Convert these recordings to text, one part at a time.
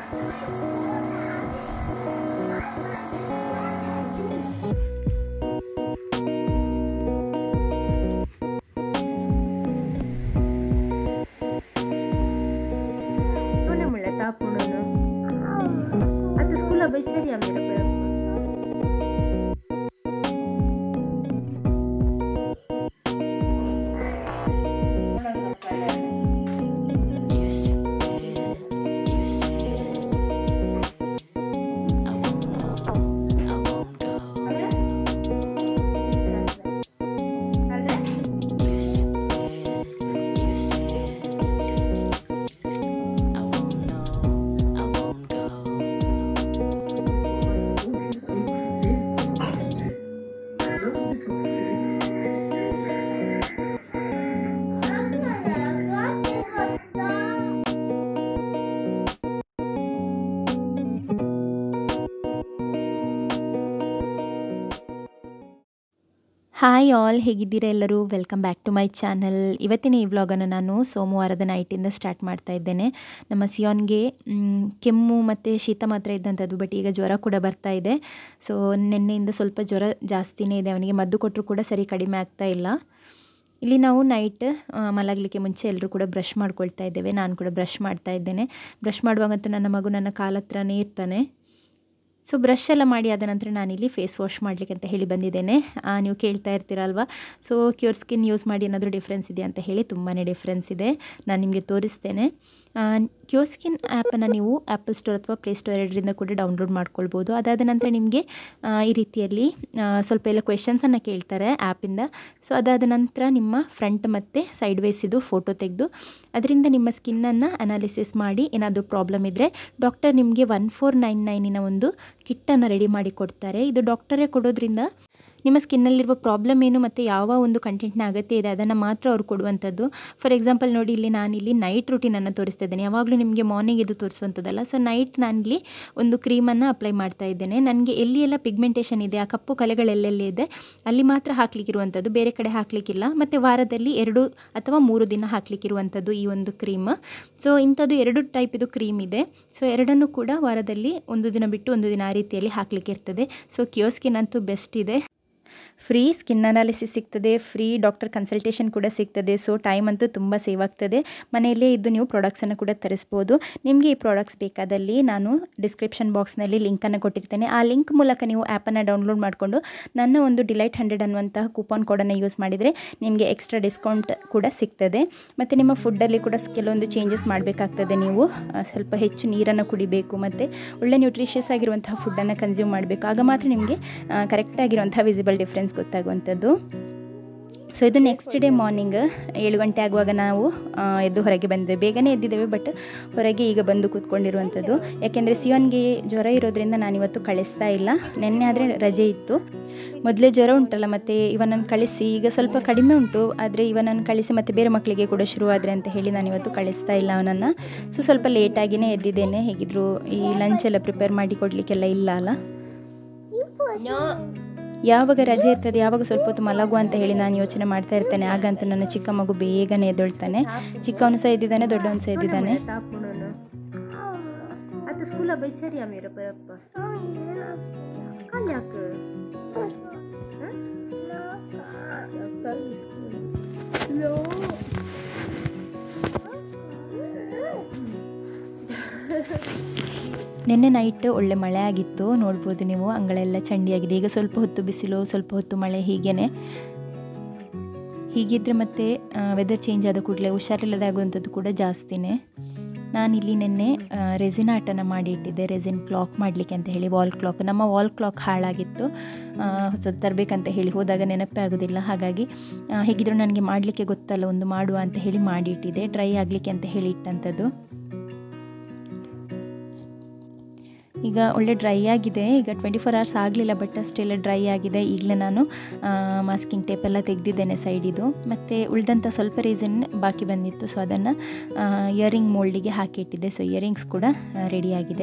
Mana mula tapo na no? At sekolah besar ya mira berapa? You said, you said, I won't know, I won't go. You said, you said, I won't know, I won't go. Hi all ಹೇಗಿದ್ದೀರಾ ಎಲ್ಲರೂ welcome back to my channel ಇವತ್ತಿನ ಈ ವ್ಲಾಗನ್ನು ನಾನು ಸೋಮವಾರದ ನೈಟಿಂದ start ಮಾಡ್ತಾ ಇದ್ದೇನೆ ನಮ್ಮ ಸಿಯೋನ್ಗೆ ಮ್, ಕೆಮ್ಮು ಮತ್ತು ಶೀತ ಮಾತ್ರ ಇದ್ದಂಥದ್ದು ಬಟ್ ಈಗ ಜ್ವರ ಕೂಡ ಬರ್ತಾ ಇದೆ ಸೊ ನಿನ್ನೆಯಿಂದ ಸ್ವಲ್ಪ ಜ್ವರ ಜಾಸ್ತಿನೇ ಇದೆ ಅವನಿಗೆ ಮದ್ದು ಕೊಟ್ಟರು ಕೂಡ ಸರಿ ಕಡಿಮೆ ಆಗ್ತಾ ಇಲ್ಲ ಇಲ್ಲಿ ನಾವು ನೈಟ್ ಮಲಗಲಿಕ್ಕೆ ಮುಂಚೆ ಎಲ್ಲರೂ ಕೂಡ ಬ್ರಷ್ ಮಾಡ್ಕೊಳ್ತಾ ಇದ್ದೇವೆ ನಾನು ಕೂಡ ಬ್ರಷ್ ಮಾಡ್ತಾ ಇದ್ದೇನೆ ಬ್ರಷ್ ಮಾಡುವಾಗಂತೂ ನನ್ನ ಮಗು ನನ್ನ ಕಾಲ ಹತ್ರನೇ ಇರ್ತಾನೆ ಸೊ ಬ್ರಷ್ ಎಲ್ಲ ಮಾಡಿ ಆದ ನಂತರ ನಾನಿಲ್ಲಿ ಫೇಸ್ ವಾಶ್ ಮಾಡಲಿಕ್ಕೆ ಅಂತ ಹೇಳಿ ಬಂದಿದ್ದೇನೆ ಆ, ನೀವು ಕೇಳ್ತಾ ಇರ್ತೀರಲ್ವ ಸೊ ಕ್ಯೂರ್ ಸ್ಕಿನ್ ಯೂಸ್ ಮಾಡಿ ಏನಾದರೂ ಡಿಫ್ರೆನ್ಸ್ ಇದೆ ಅಂತ ಹೇಳಿ ತುಂಬಾ ಡಿಫ್ರೆನ್ಸ್ ಇದೆ ನಾನು ನಿಮಗೆ ತೋರಿಸ್ತೇನೆ ಕ್ಯೂರ್ ಸ್ಕಿನ್ ಆ್ಯಪನ್ನು ನೀವು ಆ್ಯಪಲ್ ಸ್ಟೋರ್ ಅಥವಾ ಪ್ಲೇಸ್ಟೋರ್ ಎರಡರಿಂದ ಕೂಡ ಡೌನ್ಲೋಡ್ ಮಾಡ್ಕೊಳ್ಬೋದು ಅದಾದ ನಂತರ ನಿಮಗೆ ಆ, ಈ ರೀತಿಯಲ್ಲಿ ಆ, ಸ್ವಲ್ಪ ಎಲ್ಲ ಕ್ವೆಶನ್ಸನ್ನು ಕೇಳ್ತಾರೆ ಆ್ಯಪಿಂದ ಸೊ ಅದಾದ ನಂತರ ನಿಮ್ಮ ಫ್ರಂಟ್ ಮತ್ತು ಸೈಡ್ ವೇಸಿದು ಫೋಟೋ ತೆಗೆದು ಅದರಿಂದ ನಿಮ್ಮ ಸ್ಕಿನ್ನನ್ನು ಅನಾಲಿಸಿಸ್ ಮಾಡಿ ಏನಾದರೂ ಪ್ರಾಬ್ಲಮ್ ಇದ್ದರೆ ಡಾಕ್ಟರ್ ನಿಮಗೆ ಒನ್ ಫೋರ್ ನೈನ್ ನೈನಿನ ಒಂದು ಕಿಟ್ಟನ್ನು ರೆಡಿ ಮಾಡಿ ಕೊಡ್ತಾರೆ ಇದು ಡಾಕ್ಟರೇ ಕೊಡೋದ್ರಿಂದ ನಿಮ್ಮ ಸ್ಕಿನ್ನಲ್ಲಿರುವ ಪ್ರಾಬ್ಲಮ್ ಏನು ಮತ್ತು ಯಾವ ಒಂದು ಕಂಟೆಂಟ್ನ ಅಗತ್ಯ ಇದೆ ಅದನ್ನು ಮಾತ್ರ ಅವ್ರು ಕೊಡುವಂಥದ್ದು ಫಾರ್ ಎಕ್ಸಾಂಪಲ್ ನೋಡಿ ಇಲ್ಲಿ ನಾನಿಲ್ಲಿ ನೈಟ್ ರುಟೀನನ್ನು ತೋರಿಸ್ತಾ ಇದ್ದೇನೆ ಯಾವಾಗಲೂ ನಿಮಗೆ ಮಾರ್ನಿಂಗ್ ಇದು ತೋರಿಸುವಂಥದ್ದಲ್ಲ ಸೊ ನೈಟ್ ನಾನಿಲ್ಲಿ ಒಂದು ಕ್ರೀಮನ್ನು ಅಪ್ಲೈ ಮಾಡ್ತಾ ಇದ್ದೇನೆ ನನಗೆ ಎಲ್ಲಿ ಎಲ್ಲ ಪಿಗ್ಮೆಂಟೇಷನ್ ಇದೆ ಆ ಕಪ್ಪು ಕಲೆಗಳೆಲ್ಲೆಲ್ಲಿ ಇದೆ ಅಲ್ಲಿ ಮಾತ್ರ ಹಾಕ್ಲಿಕ್ಕಿರುವಂಥದ್ದು ಬೇರೆ ಕಡೆ ಹಾಕಲಿಕ್ಕಿಲ್ಲ ಮತ್ತು ವಾರದಲ್ಲಿ ಎರಡು ಅಥವಾ ಮೂರು ದಿನ ಹಾಕ್ಲಿಕ್ಕಿರುವಂಥದ್ದು ಈ ಒಂದು ಕ್ರೀಮ್ ಸೊ ಇಂಥದ್ದು ಎರಡು ಟೈಪ್ ಇದು ಕ್ರೀಮ್ ಇದೆ ಸೊ ಎರಡನ್ನೂ ಕೂಡ ವಾರದಲ್ಲಿ ಒಂದು ದಿನ ಬಿಟ್ಟು ಒಂದು ದಿನ ಆ ರೀತಿಯಲ್ಲಿ ಹಾಕ್ಲಿಕ್ಕೆ ಇರ್ತದೆ ಸೊ ಕ್ಯೋ ಸ್ಕಿನ್ ಅಂತೂ ಬೆಸ್ಟ್ ಇದೆ ಫ್ರೀ ಸ್ಕಿನ್ ಅನಾಲಿಸಿಸ್ ಸಿಗ್ತದೆ ಫ್ರೀ ಡಾಕ್ಟರ್ ಕನ್ಸಲ್ಟೇಷನ್ ಕೂಡ ಸಿಗ್ತದೆ ಸೊ ಟೈಮ್ ಅಂತೂ ತುಂಬ ಸೇವ್ ಆಗ್ತದೆ ಮನೆಯಲ್ಲೇ ಇದ್ದು ನೀವು ಪ್ರಾಡಕ್ಟ್ಸನ್ನು ಕೂಡ ತರಿಸ್ಬೋದು ನಿಮಗೆ ಈ ಪ್ರಾಡಕ್ಟ್ಸ್ ಬೇಕಾದಲ್ಲಿ ನಾನು ಡಿಸ್ಕ್ರಿಪ್ಷನ್ ಬಾಕ್ಸ್ನಲ್ಲಿ ಲಿಂಕನ್ನು ಕೊಟ್ಟಿರ್ತೇನೆ ಆ ಲಿಂಕ್ ಮೂಲಕ ನೀವು ಆ್ಯಪನ್ನು ಡೌನ್ಲೋಡ್ ಮಾಡಿಕೊಂಡು ನನ್ನ ಒಂದು ಡಿಲೈಟ್ ಹಂಡ್ರೆಡ್ ಅನ್ನುವಂತಹ ಕೂಪನ್ ಕೋಡನ್ನು ಯೂಸ್ ಮಾಡಿದರೆ ನಿಮಗೆ ಎಕ್ಸ್ಟ್ರಾ ಡಿಸ್ಕೌಂಟ್ ಕೂಡ ಸಿಗ್ತದೆ ಮತ್ತು ನಿಮ್ಮ ಫುಡ್ಡಲ್ಲಿ ಕೂಡ ಕೆಲವೊಂದು ಚೇಂಜಸ್ ಮಾಡಬೇಕಾಗ್ತದೆ ನೀವು ಆ, ಸ್ವಲ್ಪ ಹೆಚ್ಚು ನೀರನ್ನು ಕುಡಿಬೇಕು ಮತ್ತು ಒಳ್ಳೆ ನ್ಯೂಟ್ರಿಷಿಯಸ್ ಆಗಿರುವಂತಹ ಫುಡ್ಡನ್ನು ಕನ್ಸ್ಯೂಮ್ ಮಾಡಬೇಕು ಆಗ ಮಾತ್ರ ನಿಮಗೆ ಕರೆಕ್ಟಾಗಿರುವಂತಹ ವಿಸಿಬಲ್ ಡಿಫ್ರೆನ್ಸ್ ಗೊತ್ತಾಗುವಂಥದ್ದು ಸೊ ಇದು ನೆಕ್ಸ್ಟ್ ಡೇ ಮಾರ್ನಿಂಗ್ ಏಳು ಗಂಟೆ ಆಗುವಾಗ ನಾವು ಆ, ಎದ್ದು ಹೊರಗೆ ಬಂದಿದ್ದೇವೆ ಬೇಗನೆ ಎದ್ದಿದ್ದೇವೆ ಬಟ್ ಹೊರಗೆ ಈಗ ಬಂದು ಕೂತ್ಕೊಂಡಿರುವಂಥದ್ದು ಯಾಕೆಂದರೆ ಸಿಯೋನ್ಗೆ ಜ್ವರ ಇರೋದ್ರಿಂದ ನಾನಿವತ್ತು ಕಳಿಸ್ತಾ ಇಲ್ಲ ನಿನ್ನೆ ಆದರೆ ರಜೆ ಇತ್ತು ಮೊದಲೇ ಜ್ವರ ಉಂಟಲ್ಲ ಮತ್ತು ಇವನನ್ನು ಕಳಿಸಿ ಈಗ ಸ್ವಲ್ಪ ಕಡಿಮೆ ಉಂಟು ಆದರೆ ಇವನನ್ನು ಕಳಿಸಿ ಮತ್ತು ಬೇರೆ ಮಕ್ಕಳಿಗೆ ಕೂಡ ಶುರುವಾದರೆ ಅಂತ ಹೇಳಿ ನಾನಿವತ್ತು ಕಳಿಸ್ತಾ ಇಲ್ಲ ಅವನನ್ನು ಸೊ ಸ್ವಲ್ಪ ಲೇಟಾಗಿಯೇ ಎದ್ದಿದ್ದೇನೆ ಹೇಗಿದ್ರು ಈ ಲಂಚ್ ಎಲ್ಲ ಪ್ರಿಪೇರ್ ಮಾಡಿ ಕೊಡಲಿಕ್ಕೆಲ್ಲ ಇಲ್ಲ ಅಲ್ಲ ಯಾವಾಗ ರಜೆ ಇರ್ತದೆ ಯಾವಾಗ ಸ್ವಲ್ಪ ಹೊತ್ತು ಮಲಗು ಅಂತ ಹೇಳಿ ನಾನು ಯೋಚನೆ ಮಾಡ್ತಾ ಇರ್ತೇನೆ ಆಗಂತೂ ನನ್ನ ಚಿಕ್ಕ ಮಗು ಬೇಗನೆ ಎದ್ದೇಳ್ತಾನೆ ಚಿಕ್ಕವನು ಸಹ ಎದ್ದಿದ್ದಾನೆ ದೊಡ್ಡವನು ಸಹ ಎದ್ದಿದ್ದಾನೆ Tapo na no? At sekolah besar ya mira berapa? Kali ke? ನಿನ್ನೆ ನೈಟ್ ಒಳ್ಳೆ ಮಳೆ ಆಗಿತ್ತು ನೋಡ್ಬೋದು ನೀವು ಅಂಗಳೆಲ್ಲ ಚಂಡಿಯಾಗಿದೆ ಈಗ ಸ್ವಲ್ಪ ಹೊತ್ತು ಬಿಸಿಲು ಸ್ವಲ್ಪ ಹೊತ್ತು ಮಳೆ ಹೀಗೇನೆ ಹೀಗಿದ್ರೆ ಮತ್ತೆ ವೆದರ್ ಚೇಂಜ್ ಆದ ಕೂಡಲೇ ಹುಷಾರಿಲ್ಲದೆ ಆಗುವಂಥದ್ದು ಕೂಡ ಜಾಸ್ತಿನೇ ನಾನಿಲ್ಲಿ ನಿನ್ನೆ ರೆಸಿನ್ ಆಟನ ಮಾಡಿ ಇಟ್ಟಿದ್ದೆ ರೆಸಿನ್ ಕ್ಲಾಕ್ ಮಾಡಲಿಕ್ಕೆ ಅಂತ ಹೇಳಿ ವಾಲ್ ಕ್ಲಾಕ್ ನಮ್ಮ ವಾಲ್ ಕ್ಲಾಕ್ ಹಾಳಾಗಿತ್ತು ಹೊಸದು ತರಬೇಕಂತ ಹೇಳಿ ಹೋದಾಗ ನೆನಪೇ ಆಗೋದಿಲ್ಲ ಹಾಗಾಗಿ ಆ, ಹೇಗಿದ್ರು ನನಗೆ ಮಾಡಲಿಕ್ಕೆ ಗೊತ್ತಲ್ಲ ಒಂದು ಮಾಡುವ ಅಂತ ಹೇಳಿ ಮಾಡಿ ಇಟ್ಟಿದ್ದೆ ಡ್ರೈ ಆಗಲಿಕ್ಕೆ ಅಂತ ಹೇಳಿ ಇಟ್ಟಂಥದ್ದು ಈಗ ಒಳ್ಳೆ ಡ್ರೈ ಆಗಿದೆ ಈಗ ಟ್ವೆಂಟಿ ಫೋರ್ ಅವರ್ಸ್ ಆಗಲಿಲ್ಲ ಬಟ್ ಅಷ್ಟೆಲ್ಲ ಡ್ರೈ ಆಗಿದೆ ಈಗಲೇ ನಾನು ಮಾಸ್ಕಿಂಗ್ ಟೇಪ್ ಎಲ್ಲ ತೆಗೆದಿದ್ದೇನೆ ಸೈಡಿದು ಮತ್ತು ಉಳಿದಂಥ ಸ್ವಲ್ಪ ರೀಸನ್ ಬಾಕಿ ಬಂದಿತ್ತು ಸೊ ಅದನ್ನು ಇಯರಿಂಗ್ ಮೋಲ್ಡಿಗೆ ಹಾಕಿಟ್ಟಿದ್ದೆ ಸೊ ಇಯರಿಂಗ್ಸ್ ಕೂಡ ರೆಡಿಯಾಗಿದೆ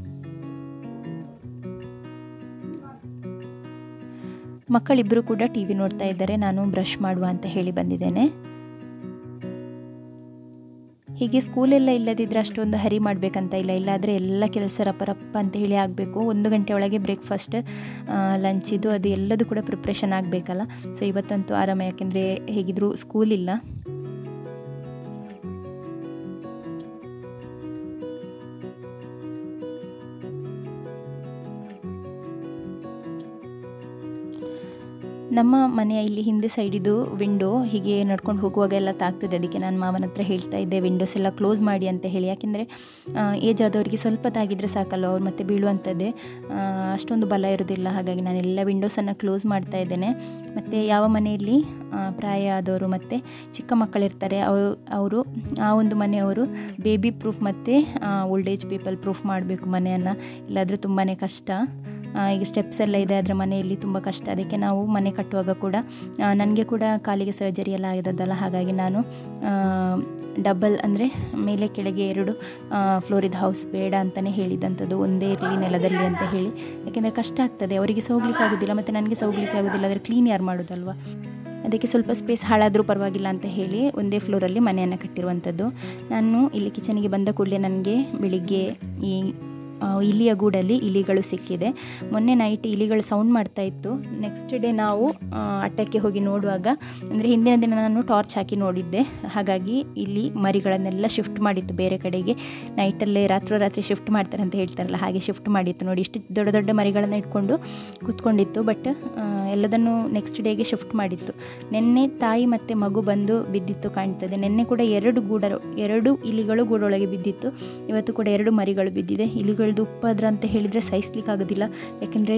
ಮಕ್ಕಳಿಬ್ಬರು ಕೂಡ ಟಿ ವಿ ನೋಡ್ತಾ ಇದ್ದಾರೆ ನಾನು ಬ್ರಷ್ ಮಾಡುವ ಅಂತ ಹೇಳಿ ಬಂದಿದ್ದೇನೆ ಹೀಗೆ ಸ್ಕೂಲೆಲ್ಲ ಇಲ್ಲದಿದ್ದರೆ ಅಷ್ಟೊಂದು ಹರಿ ಮಾಡಬೇಕಂತ ಇಲ್ಲ ಇಲ್ಲಾದರೆ ಎಲ್ಲ ಕೆಲಸ ರಪ್ಪ ರಪ್ಪ ಅಂತ ಹೇಳಿ ಆಗಬೇಕು ಒಂದು ಗಂಟೆ ಒಳಗೆ ಬ್ರೇಕ್ಫಾಸ್ಟ್ ಲಂಚ್ ಇದು ಅದು ಎಲ್ಲದೂ ಕೂಡ ಪ್ರಿಪ್ರೇಷನ್ ಆಗಬೇಕಲ್ಲ ಸೊ ಇವತ್ತಂತೂ ಆರಾಮ ಯಾಕೆಂದರೆ ಹೇಗಿದ್ದರೂ ಸ್ಕೂಲ್ ಇಲ್ಲ ನಮ್ಮ ಮನೆಯ ಇಲ್ಲಿ ಹಿಂದೆ ಸೈಡಿದು ವಿಂಡೋ ಹೀಗೆ ನಡ್ಕೊಂಡು ಹೋಗುವಾಗ ಎಲ್ಲ ತಾಗ್ತದೆ ಅದಕ್ಕೆ ನಾನು ಮಾವನ ಹತ್ರ ಹೇಳ್ತಾ ಇದ್ದೆ ವಿಂಡೋಸ್ ಎಲ್ಲ ಕ್ಲೋಸ್ ಮಾಡಿ ಅಂತ ಹೇಳಿ ಯಾಕೆಂದರೆ ಏಜ್ ಆದವರಿಗೆ ಸ್ವಲ್ಪ ತಾಗಿದರೆ ಸಾಕಲ್ಲ ಅವ್ರು ಮತ್ತೆ ಬೀಳುವಂಥದ್ದೇ ಆ, ಅಷ್ಟೊಂದು ಬಲ ಇರೋದಿಲ್ಲ ಹಾಗಾಗಿ ನಾನು ಎಲ್ಲ ವಿಂಡೋಸನ್ನು ಕ್ಲೋಸ್ ಮಾಡ್ತಾ ಇದ್ದೇನೆ ಮತ್ತು ಯಾವ ಮನೆಯಲ್ಲಿ ಆ, ಪ್ರಾಯ ಆದವರು ಮತ್ತು ಚಿಕ್ಕ ಮಕ್ಕಳಿರ್ತಾರೆ ಅವು ಅವರು ಆ ಒಂದು ಮನೆಯವರು ಬೇಬಿ ಪ್ರೂಫ್ ಮತ್ತು ಓಲ್ಡ್ ಏಜ್ ಪೀಪಲ್ ಪ್ರೂಫ್ ಮಾಡಬೇಕು ಮನೆಯನ್ನು ಇಲ್ಲಾದರೆ ತುಂಬಾ ಕಷ್ಟ ಆ, ಈಗ ಸ್ಟೆಪ್ಸ್ ಎಲ್ಲ ಇದೆ ಅದರ ಮನೆಯಲ್ಲಿ ತುಂಬ ಕಷ್ಟ ಅದಕ್ಕೆ ನಾವು ಮನೆ ಕಟ್ಟುವಾಗ ಕೂಡ ನನಗೆ ಕೂಡ ಕಾಲಿಗೆ ಸರ್ಜರಿ ಎಲ್ಲ ಆಗಿದ್ದಲ್ಲ ಹಾಗಾಗಿ ನಾನು ಡಬಲ್ ಅಂದರೆ ಮೇಲೆ ಕೆಳಗೆ ಎರಡು ಫ್ಲೋರಿದ ಹೌಸ್ ಬೇಡ ಅಂತಲೇ ಹೇಳಿದಂಥದ್ದು ಒಂದೇ ಇರಲಿ ನೆಲದಲ್ಲಿ ಅಂತ ಹೇಳಿ ಯಾಕೆಂದರೆ ಕಷ್ಟ ಆಗ್ತದೆ ಅವರಿಗೆ ಸಹ ಹೋಗ್ಲಿಕ್ಕೆ ಆಗೋದಿಲ್ಲ ಮತ್ತು ನನಗೆ ಸಹ ಹೋಗ್ಲಿಕ್ಕೆ ಆಗೋದಿಲ್ಲ ಆದರೆ ಕ್ಲೀನ್ ಯಾರು ಮಾಡೋದಲ್ವಾ ಅದಕ್ಕೆ ಸ್ವಲ್ಪ ಸ್ಪೇಸ್ ಹಾಳಾದರೂ ಪರವಾಗಿಲ್ಲ ಅಂತ ಹೇಳಿ ಒಂದೇ ಫ್ಲೋರಲ್ಲಿ ಮನೆಯನ್ನು ಕಟ್ಟಿರುವಂಥದ್ದು ನಾನು ಇಲ್ಲಿ ಕಿಚನಿಗೆ ಬಂದ ಕೂಡಲೇ ನನಗೆ ಬೆಳಿಗ್ಗೆ ಈ ಆ, ಇಲಿಯ ಗೂಡಲ್ಲಿ ಇಲಿಗಳು ಸಿಕ್ಕಿದೆ ಮೊನ್ನೆ ನೈಟ್ ಇಲಿಗಳು ಸೌಂಡ್ ಮಾಡ್ತಾ ಇತ್ತು ನೆಕ್ಸ್ಟ್ ಡೇ ನಾವು ಆ, ಅಟ್ಟಕ್ಕೆ ಹೋಗಿ ನೋಡುವಾಗ ಅಂದರೆ ಹಿಂದಿನ ದಿನ ನಾನು ಟಾರ್ಚ್ ಹಾಕಿ ನೋಡಿದ್ದೆ ಹಾಗಾಗಿ ಇಲ್ಲಿ ಮರಿಗಳನ್ನೆಲ್ಲ ಶಿಫ್ಟ್ ಮಾಡಿತ್ತು ಬೇರೆ ಕಡೆಗೆ ನೈಟಲ್ಲೇ ರಾತ್ರೋರಾತ್ರಿ ಶಿಫ್ಟ್ ಮಾಡ್ತಾರೆ ಅಂತ ಹೇಳ್ತಾರಲ್ಲ ಹಾಗೆ ಶಿಫ್ಟ್ ಮಾಡಿತ್ತು ನೋಡಿ ಇಷ್ಟು ದೊಡ್ಡ ದೊಡ್ಡ ಮರಿಗಳನ್ನು ಇಟ್ಕೊಂಡು ಕೂತ್ಕೊಂಡಿತ್ತು ಬಟ್ ಎಲ್ಲದನ್ನು ನೆಕ್ಸ್ಟ್ ಡೇಗೆ ಶಿಫ್ಟ್ ಮಾಡಿತ್ತು ನಿನ್ನೆ ತಾಯಿ ಮತ್ತು ಮಗು ಬಂದು ಬಿದ್ದಿತ್ತು ಕಾಣ್ತದೆ ನಿನ್ನೆ ಕೂಡ ಎರಡು ಗೂಡ ಎರಡು ಇಲಿಗಳು ಗೂಡೊಳಗೆ ಬಿದ್ದಿತ್ತು ಇವತ್ತು ಕೂಡ ಎರಡು ಮರಿಗಳು ಬಿದ್ದಿದೆ ಇಲಿಗಳದ್ದು ಉಪದ್ರ ಅಂತ ಹೇಳಿದರೆ ಸಹಿಸ್ಲಿಕ್ಕೆ ಆಗೋದಿಲ್ಲ ಯಾಕೆಂದರೆ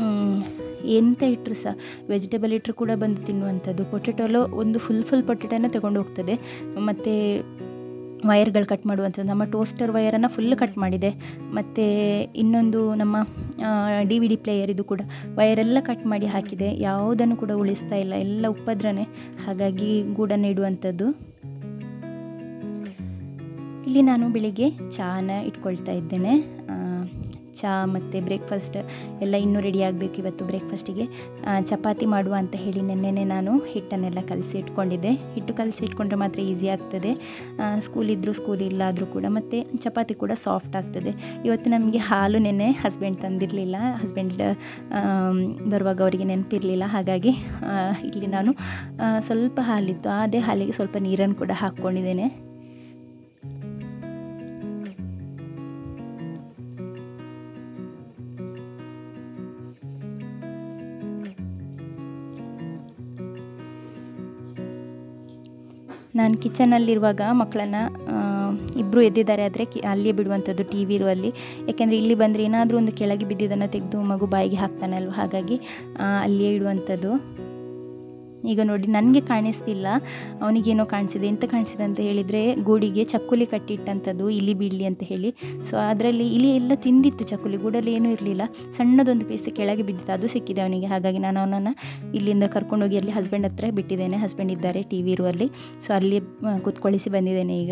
ಎಂತ ಇಟ್ಟರು ಸಹ ವೆಜಿಟೇಬಲ್ ಇಟ್ಟರು ಕೂಡ ಬಂದು ತಿನ್ನುವಂಥದ್ದು ಪೊಟೆಟೊಲೋ ಒಂದು ಫುಲ್ ಫುಲ್ ಪೊಟೆಟೋನ ತಗೊಂಡು ಹೋಗ್ತದೆ ಮತ್ತು ವಯರ್ಗಳು ಕಟ್ ಮಾಡುವಂಥದ್ದು ನಮ್ಮ ಟೋಸ್ಟರ್ ವಯರನ್ನು ಫುಲ್ ಕಟ್ ಮಾಡಿದೆ ಮತ್ತು ಇನ್ನೊಂದು ನಮ್ಮ ಡಿ ವಿ ಡಿ ಪ್ಲೇಯರ್ ಇದು ಕೂಡ ವಯರೆಲ್ಲ ಕಟ್ ಮಾಡಿ ಹಾಕಿದೆ ಯಾವುದನ್ನು ಕೂಡ ಉಳಿಸ್ತಾ ಇಲ್ಲ ಎಲ್ಲ ಉಪದ್ರನೇ ಹಾಗಾಗಿ ಗೂಡನ್ನು ಇಡುವಂಥದ್ದು ಇಲ್ಲಿ ನಾನು ಬೆಳಿಗ್ಗೆ ಚಾನ ಇಟ್ಕೊಳ್ತಾ ಇದ್ದೇನೆ ಆ, ಚಹಾ ಮತ್ತು ಬ್ರೇಕ್ಫಾಸ್ಟ್ ಎಲ್ಲ ಇನ್ನೂ ರೆಡಿ ಆಗಬೇಕು ಇವತ್ತು ಬ್ರೇಕ್ಫಾಸ್ಟಿಗೆ ಚಪಾತಿ ಮಾಡುವ ಅಂತ ಹೇಳಿ ನೆನ್ನೆನೆ ನಾನು ಹಿಟ್ಟನ್ನೆಲ್ಲ ಕಲಸಿ ಇಟ್ಕೊಂಡಿದ್ದೆ ಹಿಟ್ಟು ಕಲಸಿ ಇಟ್ಕೊಂಡ್ರೆ ಮಾತ್ರ ಈಸಿ ಆಗ್ತದೆ ಸ್ಕೂಲ್ ಇದ್ದರೂ ಸ್ಕೂಲ್ ಇಲ್ಲಾದರೂ ಕೂಡ ಮತ್ತು ಚಪಾತಿ ಕೂಡ ಸಾಫ್ಟ್ ಆಗ್ತದೆ ಇವತ್ತು ನಮಗೆ ಹಾಲು ನೆನ್ನೆ ಹಸ್ಬೆಂಡ್ ತಂದಿರಲಿಲ್ಲ ಹಸ್ಬೆಂಡ್ ಬರುವಾಗ ಅವರಿಗೆ ನೆನಪಿರಲಿಲ್ಲ ಹಾಗಾಗಿ ಆ, ಇಲ್ಲಿ ನಾನು ಆ, ಸ್ವಲ್ಪ ಹಾಲಿತ್ತು ಅದೇ ಹಾಲಿಗೆ ಸ್ವಲ್ಪ ನೀರನ್ನು ಕೂಡ ಹಾಕ್ಕೊಂಡಿದ್ದೇನೆ ನಾನು ಕಿಚನಲ್ಲಿರುವಾಗ ಮಕ್ಕಳನ್ನು ಇಬ್ಬರು ಎದ್ದಿದ್ದಾರೆ ಆದರೆ ಕಿ ಅಲ್ಲಿಯೇ ಬಿಡುವಂಥದ್ದು ಟಿ ವಿ ಇರುವಲ್ಲಿ ಯಾಕೆಂದರೆ ಇಲ್ಲಿ ಬಂದರೆ ಏನಾದರೂ ಒಂದು ಕೆಳಗೆ ಬಿದ್ದಿದ್ದನ್ನು ತೆಗೆದು ಮಗು ಬಾಯಿಗೆ ಹಾಕ್ತಾನೆ ಅಲ್ವ ಹಾಗಾಗಿ ಆ, ಅಲ್ಲಿಯೇ ಇಡುವಂಥದ್ದು ಈಗ ನೋಡಿ ನನಗೆ ಕಾಣಿಸ್ತಿಲ್ಲ ಅವನಿಗೇನೋ ಕಾಣಿಸಿದೆ ಎಂತ ಕಾಣಿಸಿದೆ ಅಂತ ಹೇಳಿದರೆ ಗೂಡಿಗೆ ಚಕ್ಕುಲಿ ಕಟ್ಟಿಟ್ಟಂಥದ್ದು ಇಲಿ ಬೀಳಲಿ ಅಂತ ಹೇಳಿ ಸೊ ಅದರಲ್ಲಿ ಇಲಿ ಎಲ್ಲ ತಿಂದಿತ್ತು ಚಕ್ಕುಲಿ ಗೂಡಲ್ಲಿ ಏನೂ ಇರಲಿಲ್ಲ ಸಣ್ಣದೊಂದು ಪೀಸ್ ಕೆಳಗೆ ಬಿದ್ದಿತ್ತು ಅದು ಸಿಕ್ಕಿದೆ ಅವನಿಗೆ ಹಾಗಾಗಿ ನಾನು ಅವನನ್ನು ಇಲ್ಲಿಂದ ಕರ್ಕೊಂಡೋಗಿ ಅಲ್ಲಿ ಹಸ್ಬೆಂಡ್ ಹತ್ರ ಬಿಟ್ಟಿದ್ದೇನೆ ಹಸ್ಬೆಂಡ್ ಇದ್ದಾರೆ ಟಿ ವಿ ಇರುವಲ್ಲಿ ಸೊ ಅಲ್ಲಿ ಆ, ಕುತ್ಕೊಳಿಸಿ ಬಂದಿದ್ದೇನೆ ಈಗ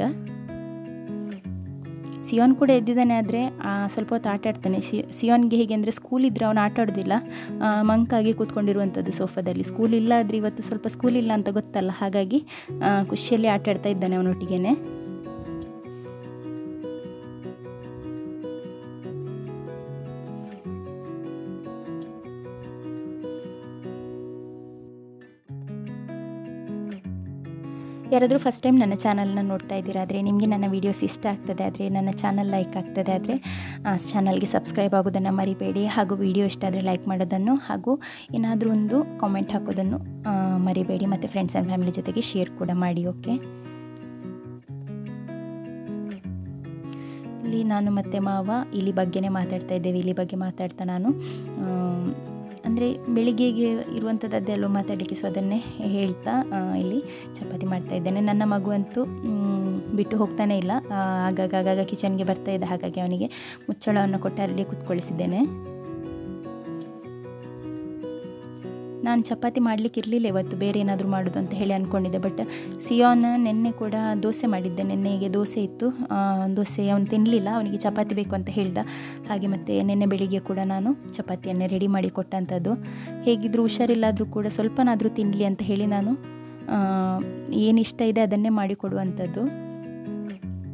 ಸಿಯೋನ್ ಕೂಡ ಎದ್ದಿದ್ದಾನೆ ಆದರೆ ಸ್ವಲ್ಪ ಹೊತ್ತು ಆಟ ಆಡ್ತಾನೆ ಶಿ ಸಿಯೋನ್ಗೆ ಹೇಗೆ ಅಂದರೆ ಸ್ಕೂಲ್ ಇದ್ದರೆ ಅವನು ಆಟ ಆಡೋದಿಲ್ಲ ಆ, ಮಂಕಾಗಿ ಕೂತ್ಕೊಂಡಿರುವಂಥದ್ದು ಸೋಫಾದಲ್ಲಿ ಸ್ಕೂಲ್ ಇಲ್ಲ ಆದರೆ ಇವತ್ತು ಸ್ವಲ್ಪ ಸ್ಕೂಲ್ ಇಲ್ಲ ಅಂತ ಗೊತ್ತಲ್ಲ ಹಾಗಾಗಿ ಆ, ಖುಷಿಯಲ್ಲಿ ಆಟ ಆಡ್ತಾ ಇದ್ದಾನೆ ಅವನೊಟ್ಟಿಗೆ ಯಾರಾದರೂ ಫಸ್ಟ್ ಟೈಮ್ ನನ್ನ ಚಾನಲ್ನ ನೋಡ್ತಾ ಇದ್ದೀರಾ ಆದರೆ ನಿಮಗೆ ನನ್ನ ವೀಡಿಯೋಸ್ ಇಷ್ಟ ಆಗ್ತದೆ ಆದರೆ ನನ್ನ ಚಾನಲ್ ಲೈಕ್ ಆಗ್ತದೆ ಆದರೆ ಚಾನಲ್ಗೆ ಸಬ್ಸ್ಕ್ರೈಬ್ ಆಗೋದನ್ನು ಮರಿಬೇಡಿ ಹಾಗೂ ವಿಡಿಯೋ ಇಷ್ಟ ಆದರೆ ಲೈಕ್ ಮಾಡೋದನ್ನು ಹಾಗೂ ಏನಾದರೂ ಒಂದು ಕಾಮೆಂಟ್ ಹಾಕೋದನ್ನು ಆ, ಮರಿಬೇಡಿ ಮತ್ತು ಫ್ರೆಂಡ್ಸ್ ಆ್ಯಂಡ್ ಫ್ಯಾಮಿಲಿ ಜೊತೆಗೆ ಶೇರ್ ಕೂಡ ಮಾಡಿ ಓಕೆ ಇಲ್ಲಿ ನಾನು ಮತ್ತು ಮಾವ ಇಲಿ ಬಗ್ಗೆನೇ ಮಾತಾಡ್ತಾ ಇದ್ದೇವೆ ಇಲಿ ಬಗ್ಗೆ ಮಾತಾಡ್ತಾ ನಾನು ಅಂದರೆ ಬೆಳಿಗ್ಗೆಗೆ ಇರುವಂಥದ್ದು ಅದೆಲ್ಲೋ ಮಾತಾಡಲಿಕ್ಕೆ ಸೊ ಅದನ್ನೇ ಹೇಳ್ತಾ ಆ, ಇಲ್ಲಿ ಚಪಾತಿ ಮಾಡ್ತಾ ಇದ್ದೇನೆ ನನ್ನ ಮಗು ಅಂತೂ ಮ್, ಬಿಟ್ಟು ಹೋಗ್ತಾನೆ ಇಲ್ಲ ಆ, ಆಗಾಗ ಆಗಾಗ ಕಿಚನ್ಗೆ ಬರ್ತಾ ಇದ್ದ ಹಾಗಾಗಿ ಅವನಿಗೆ ಮುಚ್ಚಳವನ್ನು ಕೊಟ್ಟು ಅಲ್ಲಿ ಕುತ್ಕೊಳಿಸಿದ್ದೇನೆ ನಾನು ಚಪಾತಿ ಮಾಡಲಿಕ್ಕೆ ಇರಲಿಲ್ಲ ಇವತ್ತು ಬೇರೆ ಏನಾದರೂ ಮಾಡೋದು ಅಂತ ಹೇಳಿ ಅಂದ್ಕೊಂಡಿದ್ದೆ ಬಟ್ ಸಿಯೋನ್ ನಿನ್ನೆ ಕೂಡ ದೋಸೆ ಮಾಡಿದ್ದೆ ನಿನ್ನೆಗೆ ದೋಸೆ ಇತ್ತು ಆ, ದೋಸೆ ಅವನು ತಿನ್ನಲಿಲ್ಲ ಅವನಿಗೆ ಚಪಾತಿ ಬೇಕು ಅಂತ ಹೇಳ್ದ ಹಾಗೆ ಮತ್ತು ನಿನ್ನೆ ಬೆಳಿಗ್ಗೆ ಕೂಡ ನಾನು ಚಪಾತಿಯನ್ನೇ ರೆಡಿ ಮಾಡಿ ಕೊಟ್ಟಂಥದ್ದು ಹೇಗಿದ್ದರೂ ಹುಷಾರಿಲ್ಲಾದರೂ ಕೂಡ ಸ್ವಲ್ಪನಾದರೂ ತಿನ್ನಲಿ ಅಂತ ಹೇಳಿ ನಾನು ಏನು ಇಷ್ಟ ಇದೆ ಅದನ್ನೇ ಮಾಡಿಕೊಡುವಂಥದ್ದು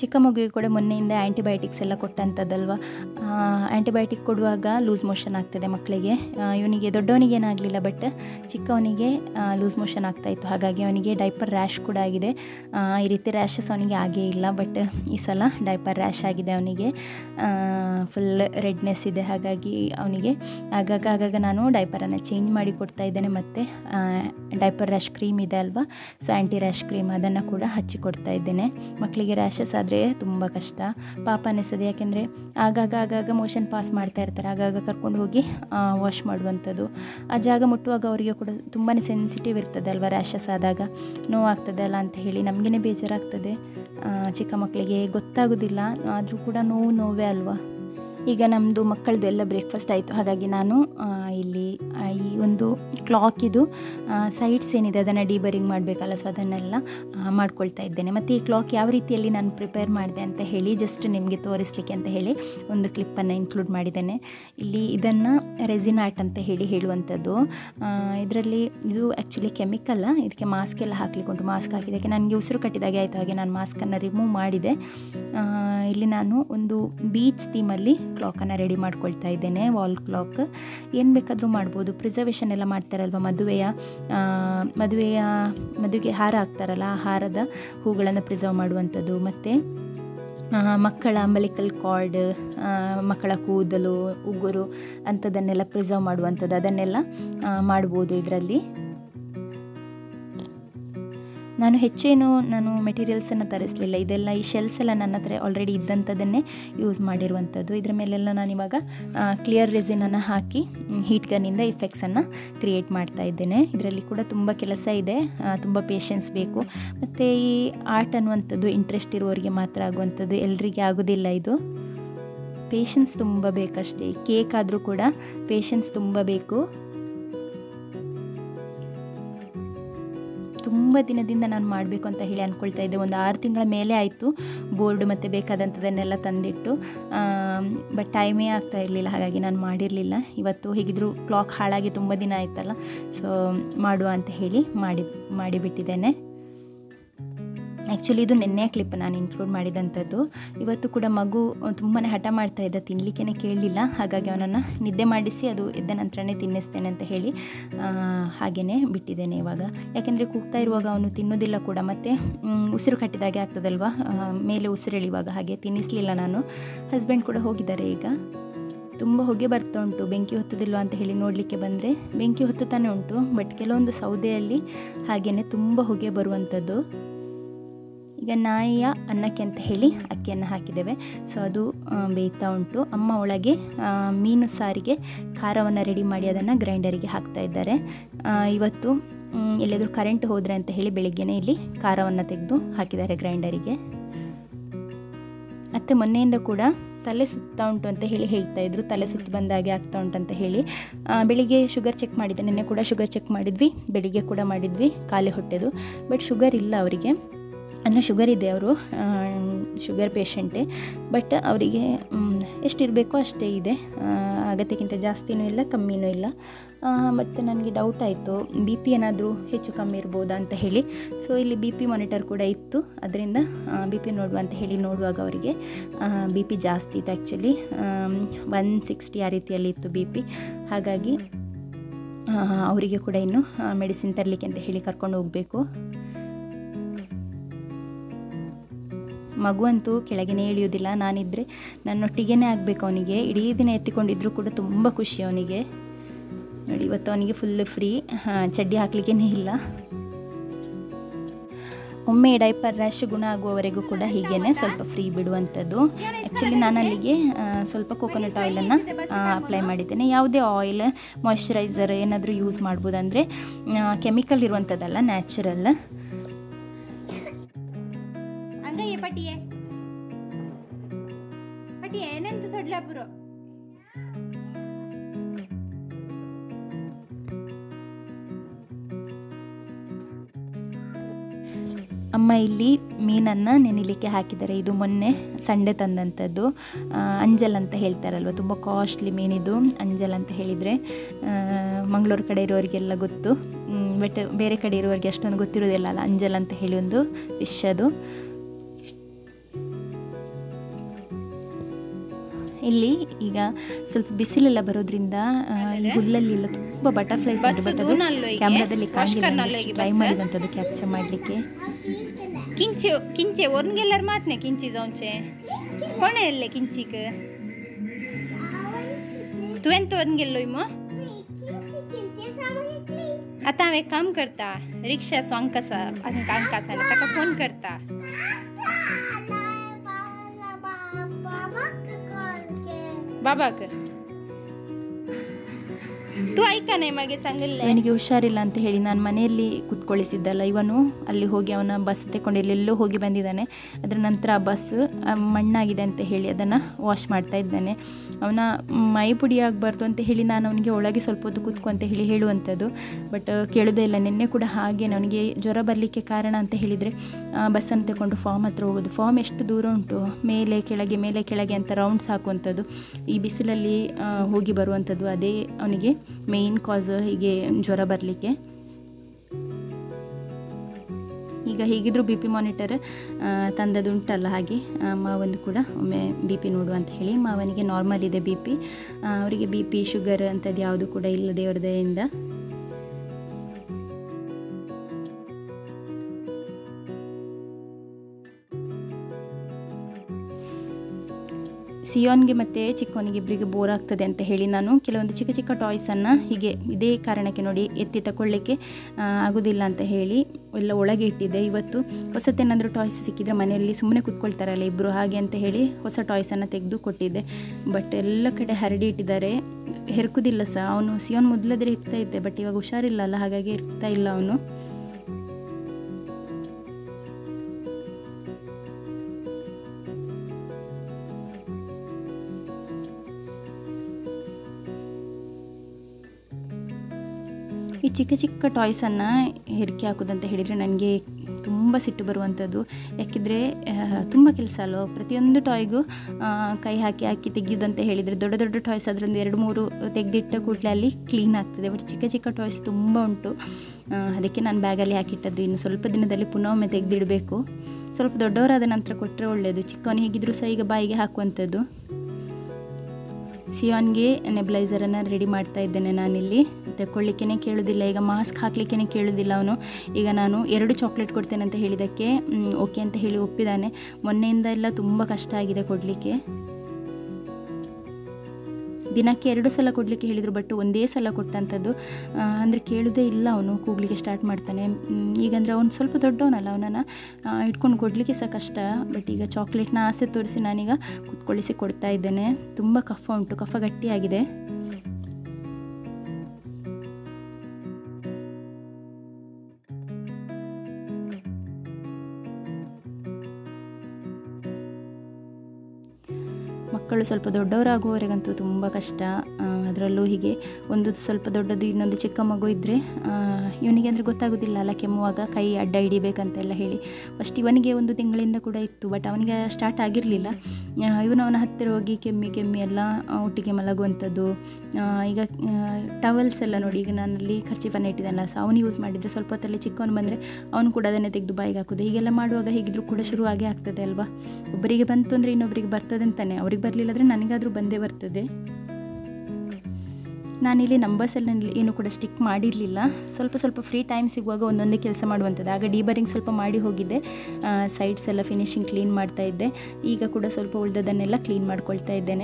ಚಿಕ್ಕ ಮಗುವಿಗೆ ಕೂಡ ಮೊನ್ನೆಯಿಂದ ಆ್ಯಂಟಿಬಯೋಟಿಕ್ಸ್ ಎಲ್ಲ ಕೊಟ್ಟಂಥದ್ದಲ್ವ ಆ್ಯಂಟಿಬಯೋಟಿಕ್ ಕೊಡುವಾಗ ಲೂಸ್ ಮೋಷನ್ ಆಗ್ತದೆ ಮಕ್ಕಳಿಗೆ ಇವನಿಗೆ ದೊಡ್ಡವನಿಗೆ ಏನಾಗಲಿಲ್ಲ ಬಟ್ ಚಿಕ್ಕವನಿಗೆ ಲೂಸ್ ಮೋಷನ್ ಆಗ್ತಾಯಿತ್ತು ಹಾಗಾಗಿ ಅವನಿಗೆ ಡೈಪರ್ ರ್ಯಾಶ್ ಕೂಡ ಆಗಿದೆ ಆ, ಈ ರೀತಿ ರ್ಯಾಷಸ್ ಅವನಿಗೆ ಆಗೇ ಇಲ್ಲ ಬಟ್ ಈ ಸಲ ಡೈಪರ್ ರ್ಯಾಶ್ ಆಗಿದೆ ಅವನಿಗೆ ಫುಲ್ ರೆಡ್ನೆಸ್ ಇದೆ ಹಾಗಾಗಿ ಅವನಿಗೆ ಆಗಾಗ ಆಗಾಗ ನಾನು ಡೈಪರನ್ನು ಚೇಂಜ್ ಮಾಡಿ ಕೊಡ್ತಾ ಇದ್ದೇನೆ ಮತ್ತು ಡೈಪರ್ ರ್ಯಾಶ್ ಕ್ರೀಮ್ ಇದೆ ಅಲ್ವಾ ಸೊ ಆ್ಯಂಟಿ ರ್ಯಾಶ್ ಕ್ರೀಮ್ ಅದನ್ನು ಕೂಡ ಹಚ್ಚಿ ಕೊಡ್ತಾ ಇದ್ದೇನೆ ಮಕ್ಕಳಿಗೆ ರ್ಯಾಷಸ್ ಆದರೆ ತುಂಬ ಕಷ್ಟ ಪಾಪ ಅನಿಸ್ತದೆ ಯಾಕೆಂದರೆ ಆಗಾಗ ಆಗಾಗ ಮೋಷನ್ ಪಾಸ್ ಮಾಡ್ತಾ ಇರ್ತಾರೆ ಆಗಾಗ ಕರ್ಕೊಂಡು ಹೋಗಿ ವಾಶ್ ಮಾಡುವಂಥದ್ದು ಆ ಜಾಗ ಮುಟ್ಟುವಾಗ ಅವರಿಗೆ ಕೂಡ ತುಂಬಾ ಸೆನ್ಸಿಟಿವ್ ಇರ್ತದೆ ಅಲ್ವಾ ರ್ಯಾಷಸ್ ಆದಾಗ ನೋವಾಗ್ತದೆ ಅಲ್ಲ ಅಂತ ಹೇಳಿ ನಮಗೇ ಬೇಜಾರಾಗ್ತದೆ ಆ, ಚಿಕ್ಕ ಮಕ್ಕಳಿಗೆ ಗೊತ್ತಾಗೋದಿಲ್ಲ ಆದರೂ ಕೂಡ ನೋವು ನೋವೇ ಅಲ್ವಾ ಈಗ ನಮ್ಮದು ಮಕ್ಕಳದು ಎಲ್ಲ ಬ್ರೇಕ್ಫಾಸ್ಟ್ ಆಯಿತು ಹಾಗಾಗಿ ನಾನು ಆ, ಇಲ್ಲಿ ಆ, ಈ ಒಂದು ಕ್ಲಾಕಿದು ಸೈಡ್ಸ್ ಏನಿದೆ ಅದನ್ನು ಡೀಬರಿಂಗ್ ಮಾಡಬೇಕಲ್ಲ ಸೊ ಅದನ್ನೆಲ್ಲ ಆ, ಮಾಡ್ಕೊಳ್ತಾ ಇದ್ದೇನೆ ಮತ್ತು ಈ ಕ್ಲಾಕ್ ಯಾವ ರೀತಿಯಲ್ಲಿ ನಾನು ಪ್ರಿಪೇರ್ ಮಾಡಿದೆ ಅಂತ ಹೇಳಿ ಜಸ್ಟ್ ನಿಮಗೆ ತೋರಿಸ್ಲಿಕ್ಕೆ ಅಂತ ಹೇಳಿ ಒಂದು ಕ್ಲಿಪ್ಪನ್ನು ಇನ್ಕ್ಲೂಡ್ ಮಾಡಿದ್ದೇನೆ ಇಲ್ಲಿ ಇದನ್ನು ರೆಸಿನ್ ಆರ್ಟ್ ಅಂತ ಹೇಳಿ ಹೇಳುವಂಥದ್ದು ಇದರಲ್ಲಿ ಇದು ಆ್ಯಕ್ಚುಲಿ ಕೆಮಿಕಲ್ಲ ಇದಕ್ಕೆ ಮಾಸ್ಕ್ ಎಲ್ಲ ಹಾಕ್ಲಿಕ್ಕೆ ಉಂಟು ಮಾಸ್ಕ್ ಹಾಕಿದ್ದಕ್ಕೆ ನನಗೆ ಉಸಿರು ಕಟ್ಟಿದಾಗೆ ಆಯಿತು ಹಾಗೆ ನಾನು ಮಾಸ್ಕನ್ನು ರಿಮೂವ್ ಮಾಡಿದೆ ಆ, ಇಲ್ಲಿ ನಾನು ಒಂದು ಬೀಚ್ ಥೀಮಲ್ಲಿ ಕ್ಲಾಕನ್ನು ರೆಡಿ ಮಾಡ್ಕೊಳ್ತಾ ಇದ್ದೇನೆ ವಾಲ್ ಕ್ಲಾಕ್ ಏನು ಬೇಕಾದರೂ ಮಾಡ್ಬೋದು ಪ್ರಿಸರ್ವೇಷನ್ ಎಲ್ಲ ಮಾಡ್ತಾರಲ್ವ ಮದುವೆಯ ಆ, ಮದುವೆಯ ಮದುವೆಗೆ ಹಾರ ಹಾಕ್ತಾರಲ್ಲ ಆ ಹಾರದ ಹೂಗಳನ್ನು ಪ್ರಿಸರ್ವ್ ಮಾಡುವಂಥದ್ದು ಮತ್ತು ಮಕ್ಕಳ ಅಂಬಲಿಕಲ್ ಕಾರ್ಡ್ ಮಕ್ಕಳ ಕೂದಲು ಉಗುರು ಅಂಥದ್ದನ್ನೆಲ್ಲ ಪ್ರಿಸರ್ವ್ ಮಾಡುವಂಥದ್ದು ಅದನ್ನೆಲ್ಲ ಆ, ಮಾಡ್ಬೋದು ಇದರಲ್ಲಿ ನಾನು ಹೆಚ್ಚೇನು ನಾನು ಮೆಟೀರಿಯಲ್ಸನ್ನು ತರಿಸಲಿಲ್ಲ ಇದೆಲ್ಲ ಈ ಶೆಲ್ಸ್ ಎಲ್ಲ ನನ್ನ ಹತ್ರ ಆಲ್ರೆಡಿ ಇದ್ದಂಥದ್ದನ್ನೇ ಯೂಸ್ ಮಾಡಿರುವಂಥದ್ದು ಇದರ ಮೇಲೆಲ್ಲ ನಾನು ಇವಾಗ ಕ್ಲಿಯರ್ ರೆಸಿನನ್ನು ಹಾಕಿ ಹೀಟ್ ಗನ್ನಿಂದ ಇಫೆಕ್ಟ್ಸನ್ನು ಕ್ರಿಯೇಟ್ ಮಾಡ್ತಾ ಇದ್ದೇನೆ ಇದರಲ್ಲಿ ಕೂಡ ತುಂಬ ಕೆಲಸ ಇದೆ ತುಂಬ ಪೇಷನ್ಸ್ ಬೇಕು ಮತ್ತು ಈ ಆರ್ಟ್ ಅನ್ನುವಂಥದ್ದು ಇಂಟ್ರೆಸ್ಟ್ ಇರುವವರಿಗೆ ಮಾತ್ರ ಆಗುವಂಥದ್ದು ಎಲ್ರಿಗೆ ಆಗೋದಿಲ್ಲ ಇದು ಪೇಷನ್ಸ್ ತುಂಬ ಬೇಕಷ್ಟೇ ಕೇಕ್ ಆದರೂ ಕೂಡ ಪೇಷನ್ಸ್ ತುಂಬ ಬೇಕು ತುಂಬ ದಿನದಿಂದ ನಾನು ಮಾಡಬೇಕು ಅಂತ ಹೇಳಿ ಅಂದ್ಕೊಳ್ತಾ ಇದ್ದೆ ಒಂದು ಆರು ತಿಂಗಳ ಮೇಲೆ ಆಯಿತು ಬೋರ್ಡ್ ಮತ್ತು ಬೇಕಾದಂಥದ್ದನ್ನೆಲ್ಲ ತಂದಿಟ್ಟು ಬಟ್ ಟೈಮೇ ಆಗ್ತಾ ಇರಲಿಲ್ಲ ಹಾಗಾಗಿ ನಾನು ಮಾಡಿರಲಿಲ್ಲ ಇವತ್ತು ಹೇಗಿದ್ರು ಕ್ಲಾಕ್ ಹಾಳಾಗಿ ತುಂಬ ದಿನ ಆಯ್ತಲ್ಲ ಸೊ ಮಾಡುವ ಅಂತ ಹೇಳಿ ಮಾಡಿ ಮಾಡಿಬಿಟ್ಟಿದ್ದೇನೆ ಆ್ಯಕ್ಚುಲಿ ಇದು ನಿನ್ನೆ ಕ್ಲಿಪ್ ನಾನು ಇನ್ಕ್ಲೂಡ್ ಮಾಡಿದಂಥದ್ದು ಇವತ್ತು ಕೂಡ ಮಗು ತುಂಬಾ ಹಠ ಮಾಡ್ತಾ ಇದ್ದ ತಿನ್ನಲಿಕ್ಕೆ ಕೇಳಲಿಲ್ಲ ಹಾಗಾಗಿ ಅವನನ್ನು ನಿದ್ದೆ ಮಾಡಿಸಿ ಅದು ಎದ್ದ ನಂತರನೇ ತಿನ್ನಿಸ್ತೇನೆ ಅಂತ ಹೇಳಿ ಹಾಗೆಯೇ ಬಿಟ್ಟಿದ್ದೇನೆ ಇವಾಗ ಯಾಕೆಂದರೆ ಕೂಗ್ತಾ ಇರುವಾಗ ಅವನು ತಿನ್ನೋದಿಲ್ಲ ಕೂಡ ಮತ್ತು ಉಸಿರು ಕಟ್ಟಿದಾಗೆ ಆಗ್ತದಲ್ವ ಆ, ಮೇಲೆ ಉಸಿರೆಳಿವಾಗ ಹಾಗೆ ತಿನ್ನಿಸಲಿಲ್ಲ ನಾನು ಹಸ್ಬೆಂಡ್ ಕೂಡ ಹೋಗಿದ್ದಾರೆ ಈಗ ತುಂಬ ಹೊಗೆ ಬರ್ತಾ ಉಂಟು ಬೆಂಕಿ ಹೊತ್ತದಿಲ್ವ ಅಂತ ಹೇಳಿ ನೋಡಲಿಕ್ಕೆ ಬಂದರೆ ಬೆಂಕಿ ಹೊತ್ತುತ್ತಾನೆ ಉಂಟು ಬಟ್ ಕೆಲವೊಂದು ಸೌದೆಯಲ್ಲಿ ಹಾಗೆಯೇ ತುಂಬ ಹೊಗೆ ಬರುವಂಥದ್ದು ಈಗ ನಾಯಿಯ ಅನ್ನಕ್ಕೆ ಅಂತ ಹೇಳಿ ಅಕ್ಕಿಯನ್ನು ಹಾಕಿದ್ದೇವೆ ಸೊ ಅದು ಆ, ಬೇಯ್ತಾ ಉಂಟು ಅಮ್ಮ ಒಳಗೆ ಆ, ಮೀನು ಸಾರಿಗೆ ಖಾರವನ್ನು ರೆಡಿ ಮಾಡಿ ಅದನ್ನು ಗ್ರೈಂಡರಿಗೆ ಹಾಕ್ತಾ ಇದ್ದಾರೆ ಆ, ಇವತ್ತು ಮ್, ಎಲ್ಲಿಯಾದರೂ ಕರೆಂಟ್ ಹೋದರೆ ಅಂತ ಹೇಳಿ ಬೆಳಿಗ್ಗೆನೇ ಇಲ್ಲಿ ಖಾರವನ್ನು ತೆಗೆದು ಹಾಕಿದ್ದಾರೆ ಗ್ರೈಂಡರಿಗೆ ಮತ್ತು ಮೊನ್ನೆಯಿಂದ ಕೂಡ ತಲೆ ಸುತ್ತಾ ಉಂಟು ಅಂತ ಹೇಳಿ ಹೇಳ್ತಾ ಇದ್ರು ತಲೆ ಸುತ್ತು ಬಂದಾಗೆ ಆಗ್ತಾ ಉಂಟು ಅಂತ ಹೇಳಿ ಆ, ಬೆಳಿಗ್ಗೆ ಶುಗರ್ ಚೆಕ್ ಮಾಡಿದ್ದೆ ನಿನ್ನೆ ಕೂಡ ಶುಗರ್ ಚೆಕ್ ಮಾಡಿದ್ವಿ ಬೆಳಿಗ್ಗೆ ಕೂಡ ಮಾಡಿದ್ವಿ ಖಾಲಿ ಹೊಟ್ಟೆದು ಬಟ್ ಶುಗರ್ ಇಲ್ಲ ಅವರಿಗೆ ಅಂದರೆ ಶುಗರ್ ಇದೆ ಅವರು ಶುಗರ್ ಪೇಷಂಟೇ ಬಟ್ ಅವರಿಗೆ ಎಷ್ಟಿರಬೇಕೋ ಅಷ್ಟೇ ಇದೆ ಆ, ಅಗತ್ಯಕ್ಕಿಂತ ಜಾಸ್ತಿನೂ ಇಲ್ಲ ಕಮ್ಮಿನೂ ಇಲ್ಲ ಮತ್ತು ನನಗೆ ಡೌಟ್ ಆಯಿತು ಬಿ ಪಿ ಏನಾದರೂ ಹೆಚ್ಚು ಕಮ್ಮಿ ಇರ್ಬೋದಾ ಅಂತ ಹೇಳಿ ಸೊ ಇಲ್ಲಿ ಬಿ ಪಿ ಮಾನಿಟರ್ ಕೂಡ ಇತ್ತು ಅದರಿಂದ ಬಿ ಪಿ ನೋಡುವ ಅಂತ ಹೇಳಿ ನೋಡುವಾಗ ಅವರಿಗೆ ಬಿ ಪಿ ಜಾಸ್ತಿ ಇತ್ತು ಆ್ಯಕ್ಚುಲಿ ಒನ್ ಸಿಕ್ಸ್ಟಿ ಆ ರೀತಿಯಲ್ಲಿ ಇತ್ತು ಬಿ ಪಿ ಹಾಗಾಗಿ ಆ, ಅವರಿಗೆ ಕೂಡ ಇನ್ನು ಮೆಡಿಸಿನ್ ತರಲಿಕ್ಕೆ ಅಂತ ಹೇಳಿ ಕರ್ಕೊಂಡು ಹೋಗಬೇಕು ಮಗು ಅಂತೂ ಕೆಳಗೆನೇ ಇಳಿಯೋದಿಲ್ಲ ನಾನಿದ್ದರೆ ನನ್ನೊಟ್ಟಿಗೇ ಆಗಬೇಕು ಅವನಿಗೆ ಇಡೀ ದಿನ ಎತ್ತಿಕೊಂಡಿದ್ರು ಕೂಡ ತುಂಬ ಖುಷಿ ಅವನಿಗೆ ನೋಡಿ ಇವತ್ತು ಅವನಿಗೆ ಫುಲ್ ಫ್ರೀ ಚಡ್ಡಿ ಹಾಕ್ಲಿಕ್ಕೇ ಇಲ್ಲ ಒಮ್ಮೆ ಡೈಪರ್ ರ್ಯಾಶ್ ಗುಣ ಆಗುವವರೆಗೂ ಕೂಡ ಹೀಗೇನೆ ಸ್ವಲ್ಪ ಫ್ರೀ ಬಿಡುವಂಥದ್ದು ಆ್ಯಕ್ಚುಲಿ ನಾನು ಅಲ್ಲಿಗೆ ಆ, ಸ್ವಲ್ಪ ಕೋಕೋನಟ್ ಆಯಿಲನ್ನು ಅಪ್ಲೈ ಮಾಡಿದ್ದೇನೆ ಯಾವುದೇ ಆಯಿಲ್ ಮಾಯ್ಶ್ಚರೈಸರ್ ಏನಾದರೂ ಯೂಸ್ ಮಾಡ್ಬೋದಂದರೆ ಕೆಮಿಕಲ್ ಇರುವಂಥದ್ದಲ್ಲ ನ್ಯಾಚುರಲ್ ಹಂಗಯ್ಯ ಪಟಿಯೇ ಪಟಿಯೇ ಏನಂತ ಸೊಡ್ಲಾಪುರ ಅಮ್ಮ ಇಲ್ಲಿ ಮೀನನ್ನು ನೆನಿಲಿಕ್ಕೆ ಹಾಕಿದ್ದಾರೆ ಇದು ಮೊನ್ನೆ ಸಂಡೆ ತಂದಂಥದ್ದು ಆ, ಅಂಜಲ್ ಅಂತ ಹೇಳ್ತಾರಲ್ವ ತುಂಬ ಕಾಸ್ಟ್ಲಿ ಮೀನಿದು ಅಂಜಲ್ ಅಂತ ಹೇಳಿದರೆ ಮಂಗಳೂರು ಕಡೆ ಇರೋರಿಗೆಲ್ಲ ಗೊತ್ತು ಬಟ್ ಬೇರೆ ಕಡೆ ಇರೋರಿಗೆ ಅಷ್ಟೊಂದು ಗೊತ್ತಿರೋದಿಲ್ಲ ಅಲ್ಲ ಅಂಜಲ್ ಅಂತ ಹೇಳಿ ಒಂದು ಫಿಶ್ ಅದು ಇಲ್ಲಿ ಈಗ ಸ್ವಲ್ಪ ಬಿಸಿಲೆಲ್ಲ ಬರೋದ್ರಿಂದ ಆ, ಈ ಹುಲ್ಲಲ್ಲಿ ಎಲ್ಲ ತುಂಬ ಬಟರ್ಫ್ಲೈಸ್ ಉಂಟು ಬಟ್ ಅದು ಕ್ಯಾಮ್ರಾದಲ್ಲಿ ಕಾಣಲಿಲ್ಲ ಟ್ರೈ ಮಾಡಿದಂಥದ್ದು ಕ್ಯಾಪ್ಚರ್ ಮಾಡಲಿಕ್ಕೆ ಕಿಂಚೆ ಕಿಂಚೆ ಒರ್ನ್ಗೆಲ್ಲರ್ ಮಾತ್ನೆ ಕಿಂಚಿ ಜಾಂಚೆ ಕೊಣೆ ಎಲ್ಲೆ ಕಿಂಚಿಕ್ तू ಎಂತ ಒರ್ನ್ಗೆಲ್ಲೋ ಇಮ್ಮ आता हांव एक काम करता रिक्षा सॉंग कसा असं काम कसा ताका फोन करता बाबाक तू ऐका नाही मागे सांगितले ಅವನಿಗೆ ಹುಷಾರಿಲ್ಲ ಅಂತ ಹೇಳಿ ನಾನು ಮನೆಯಲ್ಲಿ ಕುತ್ಕೊಳಿಸಿದ್ದಲ್ಲ ಇವನು ಅಲ್ಲಿ ಹೋಗಿ ಅವನ ಬಸ್ ತಗೊಂಡು ಎಲ್ಲೆಲ್ಲೋ ಹೋಗಿ ಬಂದಿದ್ದಾನೆ ಅದರ ನಂತರ ಆ ಬಸ್ ಆ, ಮಣ್ಣಾಗಿದೆ ಅಂತ ಹೇಳಿ ಅದನ್ನು ವಾಶ್ ಮಾಡ್ತಾ ಇದ್ದಾನೆ ಅವನ ಮೈ ಪುಡಿ ಆಗಬಾರ್ದು ಅಂತ ಹೇಳಿ ನಾನು ಅವನಿಗೆ ಒಳಗೆ ಸ್ವಲ್ಪ ಹೊತ್ತು ಕೂತ್ಕೊ ಅಂತ ಹೇಳಿ ಹೇಳುವಂಥದ್ದು ಬಟ್ ಕೇಳೋದೇ ಇಲ್ಲ ನಿನ್ನೆ ಕೂಡ ಹಾಗೆ ಅವನಿಗೆ ಜ್ವರ ಬರಲಿಕ್ಕೆ ಕಾರಣ ಅಂತ ಹೇಳಿದರೆ ಬಸ್ಸನ್ನು ತಗೊಂಡು ಫಾರ್ಮ್ ಹತ್ರ ಹೋಗೋದು ಫಾರ್ಮ್ ಎಷ್ಟು ದೂರ ಉಂಟು ಮೇಲೆ ಕೆಳಗೆ ಮೇಲೆ ಕೆಳಗೆ ಅಂತ ರೌಂಡ್ಸ್ ಹಾಕುವಂಥದ್ದು ಈ ಬಿಸಿಲಲ್ಲಿ ಆ, ಹೋಗಿ ಬರುವಂಥದ್ದು ಅದೇ ಅವನಿಗೆ ಮೇಯ್ನ್ ಕಾಸ್ ಹೀಗೆ ಜ್ವರ ಬರಲಿಕ್ಕೆ ಈಗ ಹೇಗಿದ್ರೂ ಬಿ ಪಿ ಮಾನಿಟರ್ ತಂದದ್ದು ಉಂಟಲ್ಲ ಹಾಗೆ ಆ, ಮಾವಂದು ಕೂಡ ಒಮ್ಮೆ ಬಿ ಪಿ ನೋಡು ಅಂತ ಹೇಳಿ ಮಾವನಿಗೆ ನಾರ್ಮಲ್ ಇದೆ ಬಿ ಪಿ ಅವರಿಗೆ ಬಿ ಪಿ ಶುಗರ್ ಅಂಥದ್ದು ಯಾವುದು ಕೂಡ ಇಲ್ಲ ದೇವರ ದಯೆಯಿಂದ ಸಿಯೋನ್ಗೆ ಮತ್ತು ಚಿಕ್ಕವನಿಗೆ ಇಬ್ಬರಿಗೆ ಬೋರ್ ಆಗ್ತದೆ ಅಂತ ಹೇಳಿ ನಾನು ಕೆಲವೊಂದು ಚಿಕ್ಕ ಚಿಕ್ಕ ಟಾಯ್ಸನ್ನು ಹೀಗೆ ಇದೇ ಕಾರಣಕ್ಕೆ ನೋಡಿ ಎತ್ತಿ ತಗೊಳ್ಳಿಕ್ಕೆ ಆ, ಆಗೋದಿಲ್ಲ ಅಂತ ಹೇಳಿ ಎಲ್ಲ ಒಳಗೆ ಇಟ್ಟಿದ್ದೆ ಇವತ್ತು ಹೊಸತೇನಾದರೂ ಟಾಯ್ಸ್ ಸಿಕ್ಕಿದ್ರೆ ಮನೆಯಲ್ಲಿ ಸುಮ್ಮನೆ ಕೂತ್ಕೊಳ್ತಾರಲ್ಲ ಇಬ್ಬರು ಹಾಗೆ ಅಂತ ಹೇಳಿ ಹೊಸ ಟಾಯ್ಸನ್ನು ತೆಗೆದು ಕೊಟ್ಟಿದ್ದೆ ಬಟ್ ಎಲ್ಲ ಕಡೆ ಹರಡಿ ಇಟ್ಟಿದ್ದಾರೆ ಹೆರ್ಕುದಿಲ್ಲ ಸಹ ಅವನು ಸಿಯೋನ್ ಮೊದಲಾದ್ರೆ ಇರ್ತಾ ಇದ್ದೆ ಬಟ್ ಇವಾಗ ಹುಷಾರಿಲ್ಲ ಅಲ್ಲ ಹಾಗಾಗಿ ಇರ್ತಾ ಇಲ್ಲ ಅವನು ಈ ಚಿಕ್ಕ ಚಿಕ್ಕ ಟಾಯ್ಸನ್ನು ಹೆರಿಕೆ ಹಾಕೋದಂತ ಹೇಳಿದರೆ ನನಗೆ ತುಂಬ ಸಿಟ್ಟು ಬರುವಂಥದ್ದು ಯಾಕಿದ್ರೆ ತುಂಬ ಕೆಲಸ ಅಲ್ವ ಪ್ರತಿಯೊಂದು ಟಾಯ್ಗೂ ಕೈ ಹಾಕಿ ಹಾಕಿ ತೆಗೆಯೋದಂತ ಹೇಳಿದರೆ ದೊಡ್ಡ ದೊಡ್ಡ ಟಾಯ್ಸ್ ಅದರಿಂದ ಎರಡು ಮೂರು ತೆಗೆದಿಟ್ಟ ಕೂಡಲೇ ಅಲ್ಲಿ ಕ್ಲೀನ್ ಆಗ್ತದೆ ಬಟ್ ಚಿಕ್ಕ ಚಿಕ್ಕ ಟಾಯ್ಸ್ ತುಂಬ ಉಂಟು ಆ, ಅದಕ್ಕೆ ನಾನು ಬ್ಯಾಗಲ್ಲಿ ಹಾಕಿಟ್ಟದ್ದು ಇನ್ನು ಸ್ವಲ್ಪ ದಿನದಲ್ಲಿ ಪುನಃ ಒಮ್ಮೆ ತೆಗೆದಿಡಬೇಕು ಸ್ವಲ್ಪ ದೊಡ್ಡವರಾದ ನಂತರ ಕೊಟ್ಟರೆ ಒಳ್ಳೆಯದು ಚಿಕ್ಕವನು ಹೇಗಿದ್ರೂ ಸಹ ಈಗ ಬಾಯಿಗೆ ಹಾಕುವಂಥದ್ದು ಸಿಯಾನ್ಗೆ ನೆಬ್ಲೈಸರನ್ನು ರೆಡಿ ಮಾಡ್ತಾ ಇದ್ದೇನೆ ನಾನಿಲ್ಲಿ ತಗೊಳ್ಳಿಕ್ಕೇ ಕೇಳೋದಿಲ್ಲ ಈಗ ಮಾಸ್ಕ್ ಹಾಕ್ಲಿಕ್ಕೇ ಕೇಳೋದಿಲ್ಲ ಅವನು ಈಗ ನಾನು ಎರಡು ಚಾಕ್ಲೇಟ್ ಕೊಡ್ತೇನೆ ಅಂತ ಹೇಳಿದ್ದಕ್ಕೆ ಓಕೆ ಅಂತ ಹೇಳಿ ಒಪ್ಪಿದ್ದಾನೆ ಮೊನ್ನೆಯಿಂದ ಎಲ್ಲ ತುಂಬ ಕಷ್ಟ ಆಗಿದೆ ಕೊಡಲಿಕ್ಕೆ ದಿನಕ್ಕೆ ಎರಡು ಸಲ ಕೊಡಲಿಕ್ಕೆ ಹೇಳಿದರು ಬಟ್ ಒಂದೇ ಸಲ ಕೊಟ್ಟಂಥದ್ದು ಅಂದರೆ ಕೇಳೋದೇ ಇಲ್ಲ ಅವನು ಕೂಗ್ಲಿಕ್ಕೆ ಸ್ಟಾರ್ಟ್ ಮಾಡ್ತಾನೆ ಮ್, ಈಗಂದರೆ ಅವನು ಸ್ವಲ್ಪ ದೊಡ್ಡವನಲ್ಲ ಅವನನ್ನು ಇಟ್ಕೊಂಡು ಕೊಡಲಿಕ್ಕೆ ಸಹ ಕಷ್ಟ ಬಟ್ ಈಗ ಚಾಕ್ಲೇಟ್ನ ಆಸೆ ತೋರಿಸಿ ನಾನೀಗ ಕುತ್ಕೊಳಿಸಿ ಕೊಡ್ತಾ ಇದ್ದೇನೆ ತುಂಬ ಕಫ ಉಂಟು ಕಫ ಗಟ್ಟಿಯಾಗಿದೆ ಮಕ್ಕಳು ಸ್ವಲ್ಪ ದೊಡ್ಡವರಾಗುವವರೆಗಂತೂ ತುಂಬ ಕಷ್ಟ ಅದರಲ್ಲೂ ಹೀಗೆ ಒಂದು ಸ್ವಲ್ಪ ದೊಡ್ಡದು ಇನ್ನೊಂದು ಚಿಕ್ಕ ಮಗು ಇದ್ದರೆ ಇವನಿಗೆ ಅಂದರೆ ಗೊತ್ತಾಗೋದಿಲ್ಲ ಅಲ್ಲ ಕೆಮ್ಮುವಾಗ ಕೈ ಅಡ್ಡ ಹಿಡಿಬೇಕಂತೆಲ್ಲ ಹೇಳಿ ಫಸ್ಟ್ ಇವನಿಗೆ ಒಂದು ತಿಂಗಳಿಂದ ಕೂಡ ಇತ್ತು ಬಟ್ ಅವನಿಗೆ ಸ್ಟಾರ್ಟ್ ಆಗಿರಲಿಲ್ಲ ಇವನು ಅವನ ಹತ್ತಿರ ಹೋಗಿ ಕೆಮ್ಮಿ ಕೆಮ್ಮಿ ಎಲ್ಲ ಆ, ಒಟ್ಟಿಗೆ ಮಲಗುವಂಥದ್ದು ಆ, ಈಗ ಟವಲ್ಸ್ ಎಲ್ಲ ನೋಡಿ ಈಗ ನಾನಲ್ಲಿ ಖರ್ಚಿಫನ್ನು ಇಟ್ಟಿದ್ದಾನಲ್ಲ ಸೊ ಅವನು ಯೂಸ್ ಮಾಡಿದರೆ ಸ್ವಲ್ಪ ಹೊತ್ತಲ್ಲಿ ಚಿಕ್ಕವನು ಬಂದರೆ ಅವನು ಕೂಡ ಅದನ್ನೇ ತೆಗೆದು ಬಾಯಿಗೆ ಹಾಕೋದು ಹೀಗೆಲ್ಲ ಮಾಡುವಾಗ ಹೇಗಿದ್ರೂ ಕೂಡ ಶುರು ಆಗೇ ಆಗ್ತದೆ ಅಲ್ವಾ ಒಬ್ಬರಿಗೆ ಬಂತು ಅಂದರೆ ಇನ್ನೊಬ್ಬರಿಗೆ ಬರ್ತದೆ ಅಂತಾನೆ ಅವ್ರಿಗೆ ಬರಲಿಲ್ಲ ಅಂದರೆ ನನಗಾದರೂ ಬಂದೇ ಬರ್ತದೆ ನಾನಿಲ್ಲಿ ನಂಬರ್ಸಲ್ಲಿ ಏನು ಕೂಡ ಸ್ಟಿಕ್ ಮಾಡಿರಲಿಲ್ಲ ಸ್ವಲ್ಪ ಸ್ವಲ್ಪ ಫ್ರೀ ಟೈಮ್ ಸಿಗುವಾಗ ಒಂದೊಂದೇ ಕೆಲಸ ಮಾಡುವಂಥದ್ದು ಆಗ ಡೀಬರಿಂಗ್ ಸ್ವಲ್ಪ ಮಾಡಿ ಹೋಗಿದ್ದೆ ಸೈಡ್ಸ್ ಎಲ್ಲ ಫಿನಿಶಿಂಗ್ ಕ್ಲೀನ್ ಮಾಡ್ತಾ ಇದ್ದೆ ಈಗ ಕೂಡ ಸ್ವಲ್ಪ ಉಳಿದದನ್ನೆಲ್ಲ ಕ್ಲೀನ್ ಮಾಡ್ಕೊಳ್ತಾ ಇದ್ದೇನೆ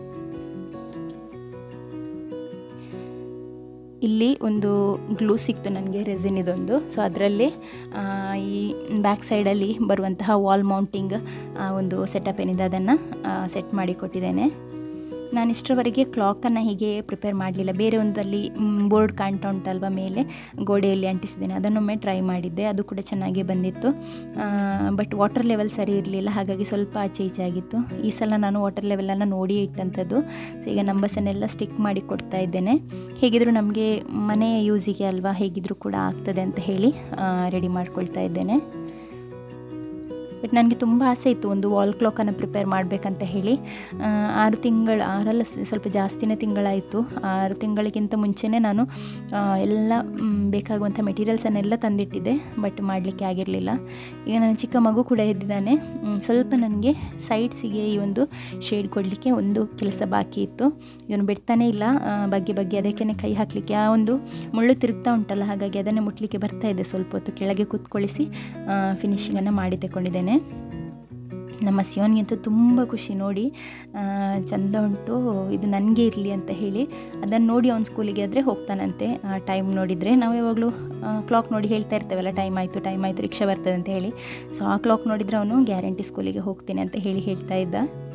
ಇಲ್ಲಿ ಒಂದು ಗ್ಲೂ ಸಿಕ್ತು ನನಗೆ ರೆಸಿನ್ ಇದೊಂದು ಸೊ ಅದರಲ್ಲಿ ಈ ಬ್ಯಾಕ್ ಸೈಡಲ್ಲಿ ಬರುವಂತಹ ವಾಲ್ ಮೌಂಟಿಂಗ್ ಒಂದು ಸೆಟಪ್ ಏನಿದೆ ಅದನ್ನು ಸೆಟ್ ಮಾಡಿ ಕೊಟ್ಟಿದ್ದೇನೆ ನಾನು ಇಷ್ಟರವರೆಗೆ ಕ್ಲಾಕನ್ನು ಹೀಗೆ ಪ್ರಿಪೇರ್ ಮಾಡಲಿಲ್ಲ ಬೇರೆ ಒಂದಲ್ಲಿ ಬೋರ್ಡ್ ಕಾಣ್ತಾ ಉಂಟಲ್ವ ಮೇಲೆ ಗೋಡೆಯಲ್ಲಿ ಅಂಟಿಸಿದ್ದೇನೆ ಅದನ್ನೊಮ್ಮೆ ಟ್ರೈ ಮಾಡಿದ್ದೆ ಅದು ಕೂಡ ಚೆನ್ನಾಗೇ ಬಂದಿತ್ತು ಬಟ್ ವಾಟರ್ ಲೆವೆಲ್ ಸರಿ ಇರಲಿಲ್ಲ ಹಾಗಾಗಿ ಸ್ವಲ್ಪ ಆಚೆ ಈಚೆ ಆಗಿತ್ತು ಈ ಸಲ ನಾನು ವಾಟರ್ ಲೆವೆಲನ್ನು ನೋಡಿಯೇ ಇಟ್ಟಂಥದ್ದು ಸೊ ಈಗ ನಂಬರ್ಸನ್ನೆಲ್ಲ ಸ್ಟಿಕ್ ಮಾಡಿ ಕೊಡ್ತಾ ಇದ್ದೇನೆ ಹೇಗಿದ್ದರೂ ನಮಗೆ ಮನೆಯ ಯೂಸಿಗೆ ಅಲ್ವಾ ಹೇಗಿದ್ರೂ ಕೂಡ ಆಗ್ತದೆ ಅಂತ ಹೇಳಿ ರೆಡಿ ಮಾಡ್ಕೊಳ್ತಾ ಇದ್ದೇನೆ ಬಟ್ ನನಗೆ ತುಂಬ ಆಸೆ ಇತ್ತು ಒಂದು ವಾಲ್ ಕ್ಲಾಕನ್ನು ಪ್ರಿಪೇರ್ ಮಾಡಬೇಕಂತ ಹೇಳಿ ಆ, ಆರು ತಿಂಗಳು ಆರಲ್ಲ ಸ- ಸ್ವಲ್ಪ ಜಾಸ್ತಿನೇ ತಿಂಗಳಾಯಿತು ಆರು ತಿಂಗಳಿಗಿಂತ ಮುಂಚೆನೇ ನಾನು ಆ, ಎಲ್ಲ ಮ್, ಬೇಕಾಗುವಂಥ ಮೆಟೀರಿಯಲ್ಸನ್ನೆಲ್ಲ ತಂದಿಟ್ಟಿದ್ದೆ ಬಟ್ ಮಾಡಲಿಕ್ಕೆ ಆಗಿರಲಿಲ್ಲ ಈಗ ನನ್ನ ಚಿಕ್ಕ ಮಗು ಕೂಡ ಎದ್ದಿದ್ದಾನೆ ಮ್, ಸ್ವಲ್ಪ ನನಗೆ ಸೈಡ್ಸಿಗೆ ಈ ಒಂದು ಶೇಡ್ ಕೊಡಲಿಕ್ಕೆ ಒಂದು ಕೆಲಸ ಬಾಕಿ ಇತ್ತು ಇವನು ಬಿಡ್ತಾನೇ ಇಲ್ಲ ಆ, ಬಗ್ಗೆ ಬಗ್ಗೆ ಅದಕ್ಕೇ ಕೈ ಹಾಕಲಿಕ್ಕೆ ಆ ಒಂದು ಮುಳ್ಳು ತಿರುಗ್ತಾ ಉಂಟಲ್ಲ ಹಾಗಾಗಿ ಅದನ್ನೇ ಮುಟ್ಲಿಕ್ಕೆ ಬರ್ತಾ ಇದೆ ಸ್ವಲ್ಪ ಹೊತ್ತು ಕೆಳಗೆ ಕೂತ್ಕೊಳಿಸಿ ಫಿನಿಶಿಂಗನ್ನು ಮಾಡಿ ತಗೊಂಡಿದ್ದೇನೆ ನಮ್ಮ ಸಿಯೋನ್ಗಂತೂ ತುಂಬ ಖುಷಿ ನೋಡಿ ಆ, ಚಂದ ಉಂಟು ಇದು ನನಗೆ ಇರಲಿ ಅಂತ ಹೇಳಿ ಅದನ್ನು ನೋಡಿ ಅವ್ನು ಸ್ಕೂಲಿಗೆ ಆದರೆ ಹೋಗ್ತಾನಂತೆ ಟೈಮ್ ನೋಡಿದರೆ ನಾವು ಯಾವಾಗಲೂ ಕ್ಲಾಕ್ ನೋಡಿ ಹೇಳ್ತಾ ಇರ್ತೇವಲ್ಲ ಟೈಮ್ ಆಯಿತು ಟೈಮ್ ಆಯಿತು ರಿಕ್ಷಾ ಬರ್ತದೆ ಅಂತ ಹೇಳಿ ಸೊ ಆ ಕ್ಲಾಕ್ ನೋಡಿದರೆ ಅವನು ಗ್ಯಾರಂಟಿ ಸ್ಕೂಲಿಗೆ ಹೋಗ್ತೀನಿ ಅಂತ ಹೇಳಿ ಹೇಳ್ತಾ ಇದ್ದ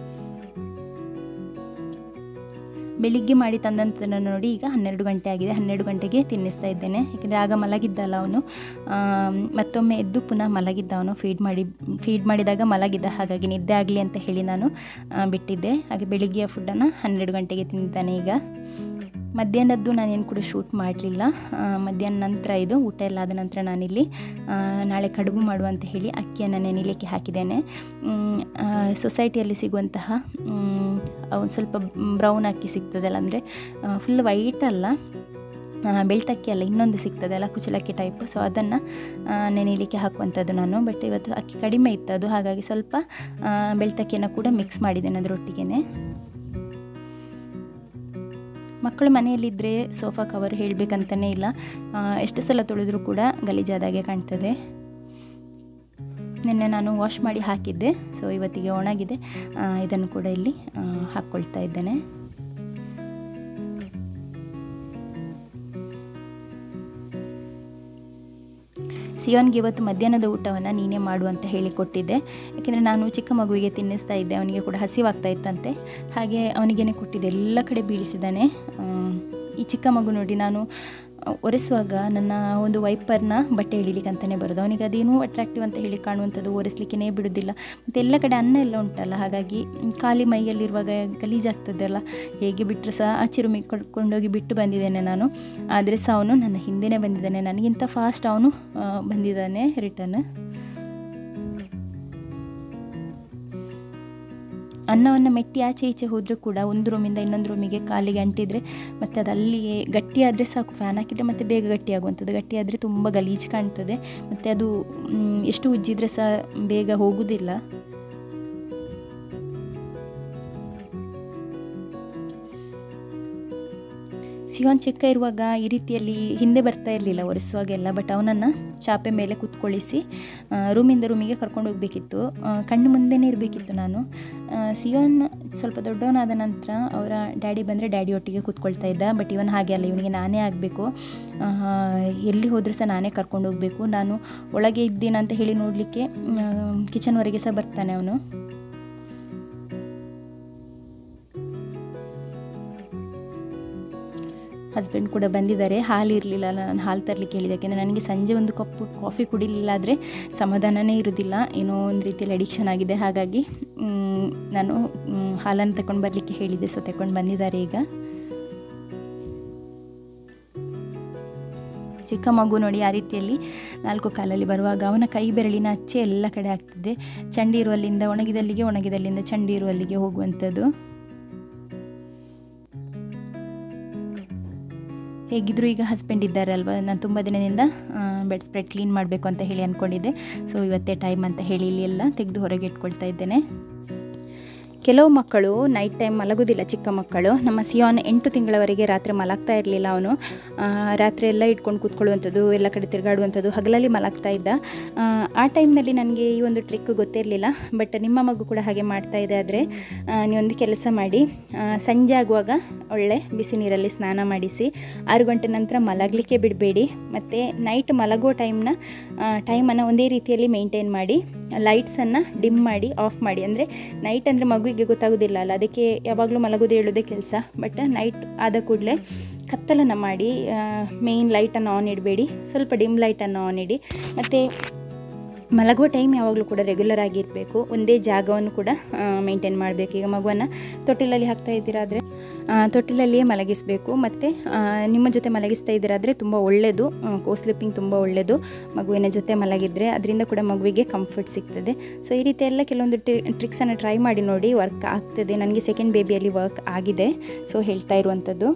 ಬೆಳಿಗ್ಗೆ ಮಾಡಿ ತಂದಂಥದ್ದನ್ನು ನೋಡಿ ಈಗ ಹನ್ನೆರಡು ಗಂಟೆ ಆಗಿದೆ ಹನ್ನೆರಡು ಗಂಟೆಗೆ ತಿನ್ನಿಸ್ತಾ ಇದ್ದೇನೆ ಯಾಕೆಂದರೆ ಆಗ ಮಲಗಿದ್ದಲ್ಲ ಅವನು ಆಮ್, ಮತ್ತೊಮ್ಮೆ ಎದ್ದು ಪುನಃ ಮಲಗಿದ್ದ ಅವನು ಫೀಡ್ ಮಾಡಿ ಫೀಡ್ ಮಾಡಿದಾಗ ಮಲಗಿದ್ದ ಹಾಗಾಗಿ ನಿದ್ದೆ ಆಗಲಿ ಅಂತ ಹೇಳಿ ನಾನು ಆ, ಬಿಟ್ಟಿದ್ದೆ ಹಾಗೆ ಬೆಳಿಗ್ಗೆಯ ಫುಡ್ಡನ್ನು ಹನ್ನೆರಡು ಗಂಟೆಗೆ ತಿಂದಿದ್ದಾನೆ ಈಗ ಮಧ್ಯಾಹ್ನದ್ದು ನಾನೇನು ಕೂಡ ಶೂಟ್ ಮಾಡಲಿಲ್ಲ ಮಧ್ಯಾಹ್ನ ನಂತರ ಇದು ಊಟ ಎಲ್ಲ ಆದ ನಂತರ ನಾನಿಲ್ಲಿ ಆ, ನಾಳೆ ಕಡುಬು ಮಾಡುವಂತ ಹೇಳಿ ಅಕ್ಕಿಯನ್ನು ನೆನೆಯಲಿಕ್ಕೆ ಹಾಕಿದ್ದೇನೆ ಮ್, ಆ, ಸೊಸೈಟಿಯಲ್ಲಿ ಸಿಗುವಂತಹ ಮ್, ಒಂದು ಸ್ವಲ್ಪ ಬ್ರೌನ್ ಅಕ್ಕಿ ಸಿಗ್ತದಲ್ಲ ಅಂದರೆ ಫುಲ್ ವೈಟ್ ಅಲ್ಲ ಆ, ಬೆಳ್ತಕ್ಕಿ ಅಲ್ಲ ಇನ್ನೊಂದು ಸಿಗ್ತದಲ್ಲ ಕುಚಲಕ್ಕಿ ಟೈಪ್ ಸೊ ಅದನ್ನು ನೆನೆಯಲಿಕ್ಕೆ ಹಾಕುವಂಥದ್ದು ನಾನು ಬಟ್ ಇವತ್ತು ಅಕ್ಕಿ ಕಡಿಮೆ ಇತ್ತು ಅದು ಹಾಗಾಗಿ ಸ್ವಲ್ಪ ಆ, ಬೆಳ್ತಕ್ಕಿಯನ್ನು ಕೂಡ ಮಿಕ್ಸ್ ಮಾಡಿದ್ದೇನೆ ಅದರೊಟ್ಟಿಗೆ ಮಕ್ಕಳು ಮನೆಯಲ್ಲಿದ್ದರೆ ಸೋಫಾ ಕವರ್ ಹೇಳಬೇಕಂತಲೇ ಇಲ್ಲ ಆ, ಎಷ್ಟು ಸಲ ತೊಳೆದ್ರೂ ಕೂಡ ಗಲೀಜಾದಾಗೆ ಕಾಣ್ತದೆ ನಿನ್ನೆ ನಾನು ವಾಶ್ ಮಾಡಿ ಹಾಕಿದ್ದೆ ಸೊ ಇವತ್ತಿಗೆ ಒಣಗಿದೆ ಆ, ಇದನ್ನು ಕೂಡ ಇಲ್ಲಿ ಆ, ಹಾಕ್ಕೊಳ್ತಾ ಇದ್ದೇನೆ ಸಿಯೋನ್ಗೆ ಇವತ್ತು ಮಧ್ಯಾಹ್ನದ ಊಟವನ್ನು ನೀನೇ ಮಾಡು ಅಂತ ಹೇಳಿ ಕೊಟ್ಟಿದ್ದೆ ಯಾಕೆಂದರೆ ನಾನು ಚಿಕ್ಕ ಮಗುವಿಗೆ ತಿನ್ನಿಸ್ತಾ ಇದ್ದೆ ಅವನಿಗೆ ಕೂಡ ಹಸಿವಾಗ್ತಾ ಇತ್ತಂತೆ ಹಾಗೆ ಅವನಿಗೇನೆ ಕೊಟ್ಟಿದ್ದೆ ಎಲ್ಲ ಕಡೆ ಬೀಳಿಸಿದ್ದಾನೆ ಆಮ್, ಈ ಚಿಕ್ಕ ಮಗು ನೋಡಿ ನಾನು ಒರೆಸುವಾಗ ನನ್ನ ಒಂದು ವೈಪರ್ನ ಬಟ್ಟೆ ಇಳಿಲಿಕ್ಕೆ ಅಂತಲೇ ಬರೋದು ಅವನಿಗೆ ಅದೇನೂ ಅಟ್ರಾಕ್ಟಿವ್ ಅಂತ ಹೇಳಿ ಕಾಣುವಂಥದ್ದು ಒರೆಸ್ಲಿಕ್ಕೆ ಬಿಡೋದಿಲ್ಲ ಮತ್ತು ಎಲ್ಲ ಕಡೆ ಅನ್ನ ಎಲ್ಲ ಉಂಟಲ್ಲ ಹಾಗಾಗಿ ಮ್, ಖಾಲಿ ಮೈಯಲ್ಲಿರುವಾಗ ಗಲೀಜಾಗ್ತದಲ್ಲ ಹೇಗೆ ಬಿಟ್ಟರೆ ಸಹ ಆ ಚಿರುಮಿ ಕೊಂಡೋಗಿ ಬಿಟ್ಟು ಬಂದಿದ್ದೇನೆ ನಾನು ಆದರೆ ಸಹ ಅವನು ನನ್ನ ಹಿಂದೆನೇ ಬಂದಿದ್ದಾನೆ ನನಗಿಂತ ಫಾಸ್ಟ್ ಅವನು ಆ, ಬಂದಿದ್ದಾನೆ ರಿಟರ್ನ್ ಅನ್ನವನ್ನು ಮೆಟ್ಟಿ ಆಚೆ ಈಚೆ ಹೋದರೂ ಕೂಡ ಒಂದು ರೂಮಿಂದ ಇನ್ನೊಂದು ರೂಮಿಗೆ ಕಾಲಿಗೆ ಅಂಟಿದರೆ ಮತ್ತು ಅದು ಅಲ್ಲಿಯೇ ಗಟ್ಟಿಯಾದರೆ ಸಾಕು ಫ್ಯಾನ್ ಹಾಕಿದರೆ ಮತ್ತೆ ಬೇಗ ಗಟ್ಟಿಯಾಗುವಂಥದ್ದು ಗಟ್ಟಿಯಾದರೆ ತುಂಬ ಗಲೀಜು ಕಾಣ್ತದೆ ಮತ್ತು ಅದು ಮ್, ಎಷ್ಟು ಉಜ್ಜಿದ್ರೆ ಸಹ ಬೇಗ ಹೋಗುವುದಿಲ್ಲ ಸಿವಾನ್ ಚಿಕ್ಕ ಇರುವಾಗ ಈ ರೀತಿಯಲ್ಲಿ ಹಿಂದೆ ಬರ್ತಾ ಇರಲಿಲ್ಲ ಒರೆಸುವಾಗೆಲ್ಲ ಬಟ್ ಅವನನ್ನು ಚಾಪೆ ಮೇಲೆ ಕೂತ್ಕೊಳ್ಳಿಸಿ ಆ, ರೂಮಿಂದ ರೂಮಿಗೆ ಕರ್ಕೊಂಡು ಹೋಗಬೇಕಿತ್ತು ಕಣ್ಣು ಮುಂದೆನೇ ಇರಬೇಕಿತ್ತು ನಾನು ಆ, ಸಿಯೋನ್ ಸ್ವಲ್ಪ ದೊಡ್ಡವನಾದ ನಂತರ ಅವರ ಡ್ಯಾಡಿ ಬಂದರೆ ಡ್ಯಾಡಿ ಒಟ್ಟಿಗೆ ಕೂತ್ಕೊಳ್ತಾ ಇದ್ದ ಬಟ್ ಇವನ್ ಹಾಗೆ ಅಲ್ಲ ಇವನಿಗೆ ನಾನೇ ಆಗಬೇಕು ಎಲ್ಲಿ ಹೋದರೂ ಸಹ ನಾನೇ ಕರ್ಕೊಂಡು ಹೋಗಬೇಕು ನಾನು ಒಳಗೆ ಇದ್ದೀನ ಅಂತ ಹೇಳಿ ನೋಡಲಿಕ್ಕೆ ಕಿಚನ್ವರೆಗೆ ಸಹ ಬರ್ತಾನೆ ಅವನು ಹಸ್ಬೆಂಡ್ ಕೂಡ ಬಂದಿದ್ದಾರೆ ಹಾಲು ಇರಲಿಲ್ಲ ನಾನು ಹಾಲು ತರಲಿಕ್ಕೆ ಹೇಳಿದೆ ಯಾಕೆಂದರೆ ನನಗೆ ಸಂಜೆ ಒಂದು ಕಪ್ಪು ಕಾಫಿ ಕುಡಿಲಿಲ್ಲ ಆದರೆ ಸಮಾಧಾನನೇ ಇರೋದಿಲ್ಲ ಏನೋ ಒಂದು ರೀತಿಯಲ್ಲಿ ಅಡಿಕ್ಷನ್ ಆಗಿದೆ ಹಾಗಾಗಿ ಮ್, ನಾನು ಮ್, ಹಾಲನ್ನು ತಗೊಂಡು ಬರಲಿಕ್ಕೆ ಹೇಳಿದ್ದೆ ಸೊ ತಗೊಂಡು ಬಂದಿದ್ದಾರೆ ಈಗ ಚಿಕ್ಕ ಮಗು ನೋಡಿ ಆ ರೀತಿಯಲ್ಲಿ ನಾಲ್ಕು ಕಾಲಲ್ಲಿ ಬರುವಾಗ ಅವನ ಕೈ ಬೆರಳಿನ ಅಚ್ಚೆ ಎಲ್ಲ ಕಡೆ ಆಗ್ತದೆ ಚಂಡಿ ಇರುವಲ್ಲಿಂದ ಒಣಗಿದಲ್ಲಿಗೆ ಒಣಗಿದಲ್ಲಿಂದ ಚಂಡಿ ಇರುವಲ್ಲಿಗೆ ಹೋಗುವಂಥದ್ದು ಹೇಗಿದ್ರು ಈಗ ಹಸ್ಬೆಂಡ್ ಇದ್ದಾರಲ್ವ ನಾನು ತುಂಬ ದಿನದಿಂದ ಬೆಡ್ ಸ್ಪ್ರೆಡ್ ಕ್ಲೀನ್ ಮಾಡಬೇಕು ಅಂತ ಹೇಳಿ ಅಂದ್ಕೊಂಡಿದ್ದೆ ಸೊ ಇವತ್ತೇ ಟೈಮ್ ಅಂತ ಹೇಳಿ ಇಲ್ಲಿ ಎಲ್ಲ ತೆಗೆದು ಹೊರಗೆ ಇಟ್ಕೊಳ್ತಾ ಇದ್ದೇನೆ ಕೆಲವು ಮಕ್ಕಳು ನೈಟ್ ಟೈಮ್ ಮಲಗೋದಿಲ್ಲ ಚಿಕ್ಕ ಮಕ್ಕಳು ನಮ್ಮ ಸಿಯಾನ್ ಎಂಟು ತಿಂಗಳವರೆಗೆ ರಾತ್ರಿ ಮಲಗ್ತಾ ಇರಲಿಲ್ಲ ಅವನು ಆ, ರಾತ್ರಿ ಎಲ್ಲ ಇಟ್ಕೊಂಡು ಕೂತ್ಕೊಳ್ಳುವಂಥದ್ದು ಎಲ್ಲ ಕಡೆ ತಿರುಗಾಡುವಂಥದ್ದು ಹಗಲಲ್ಲಿ ಮಲಗ್ತಾ ಇದ್ದ ಆ, ಆ ಟೈಮ್ನಲ್ಲಿ ನನಗೆ ಈ ಒಂದು ಟ್ರಿಕ್ ಗೊತ್ತಿರಲಿಲ್ಲ ಬಟ್ ನಿಮ್ಮ ಮಗು ಕೂಡ ಹಾಗೆ ಮಾಡ್ತಾ ಇದೆ ಆದರೆ ನೀವೊಂದು ಕೆಲಸ ಮಾಡಿ ಆ, ಸಂಜೆ ಆಗುವಾಗ ಒಳ್ಳೆ ಬಿಸಿ ನೀರಲ್ಲಿ ಸ್ನಾನ ಮಾಡಿಸಿ ಆರು ಗಂಟೆ ನಂತರ ಮಲಗಲಿಕ್ಕೆ ಬಿಡಬೇಡಿ ಮತ್ತು ನೈಟ್ ಮಲಗೋ ಟೈಮ್ನ ಟೈಮನ್ನು ಒಂದೇ ರೀತಿಯಲ್ಲಿ ಮೇಂಟೈನ್ ಮಾಡಿ ಲೈಟ್ಸನ್ನು ಡಿಮ್ ಮಾಡಿ ಆಫ್ ಮಾಡಿ ಅಂದರೆ ನೈಟ್ ಅಂದರೆ ಮಗುವಿಗೆ ಗೊತ್ತಾಗೋದಿಲ್ಲ ಅಲ್ಲ ಅದಕ್ಕೆ ಯಾವಾಗಲೂ ಮಲಗೋದು ಹೇಳೋದೇ ಕೆಲಸ ಬಟ್ ನೈಟ್ ಆದ ಕೂಡಲೇ ಕತ್ತಲನ್ನು ಮಾಡಿ ಮೇಯ್ನ್ ಲೈಟನ್ನು ಆನ್ ಇಡಬೇಡಿ ಸ್ವಲ್ಪ ಡಿಮ್ ಲೈಟನ್ನು ಆನ್ ಇಡಿ ಮತ್ತು ಮಲಗುವ ಟೈಮ್ ಯಾವಾಗಲೂ ಕೂಡ ರೆಗ್ಯುಲರ್ ಆಗಿರಬೇಕು ಒಂದೇ ಜಾಗವನ್ನು ಕೂಡ ಮೇಂಟೈನ್ ಮಾಡಬೇಕು ಈಗ ಮಗುವನ್ನು ತೊಟ್ಟಿಲಲ್ಲಿ ಹಾಕ್ತಾ ಇದ್ದೀರಾ ಆದರೆ ತೊಟ್ಟಿಲಲ್ಲಿಯೇ ಮಲಗಿಸಬೇಕು ಮತ್ತು ನಿಮ್ಮ ಜೊತೆ ಮಲಗಿಸ್ತಾ ಇದ್ದೀರಾದರೆ ತುಂಬ ಒಳ್ಳೆಯದು ಕೋ ಸ್ಲಿಪ್ಪಿಂಗ್ ತುಂಬ ಒಳ್ಳೆಯದು ಮಗುವಿನ ಜೊತೆ ಮಲಗಿದರೆ ಅದರಿಂದ ಕೂಡ ಮಗುವಿಗೆ ಕಂಫರ್ಟ್ ಸಿಗ್ತದೆ ಸೊ ಈ ರೀತಿ ಎಲ್ಲ ಕೆಲವೊಂದು ಟ್ರಿಕ್ಸನ್ನು ಟ್ರೈ ಮಾಡಿ ನೋಡಿ ವರ್ಕ್ ಆಗ್ತದೆ ನನಗೆ ಸೆಕೆಂಡ್ ಬೇಬಿಯಲ್ಲಿ ವರ್ಕ್ ಆಗಿದೆ ಸೊ ಹೇಳ್ತಾ ಇರುವಂಥದ್ದು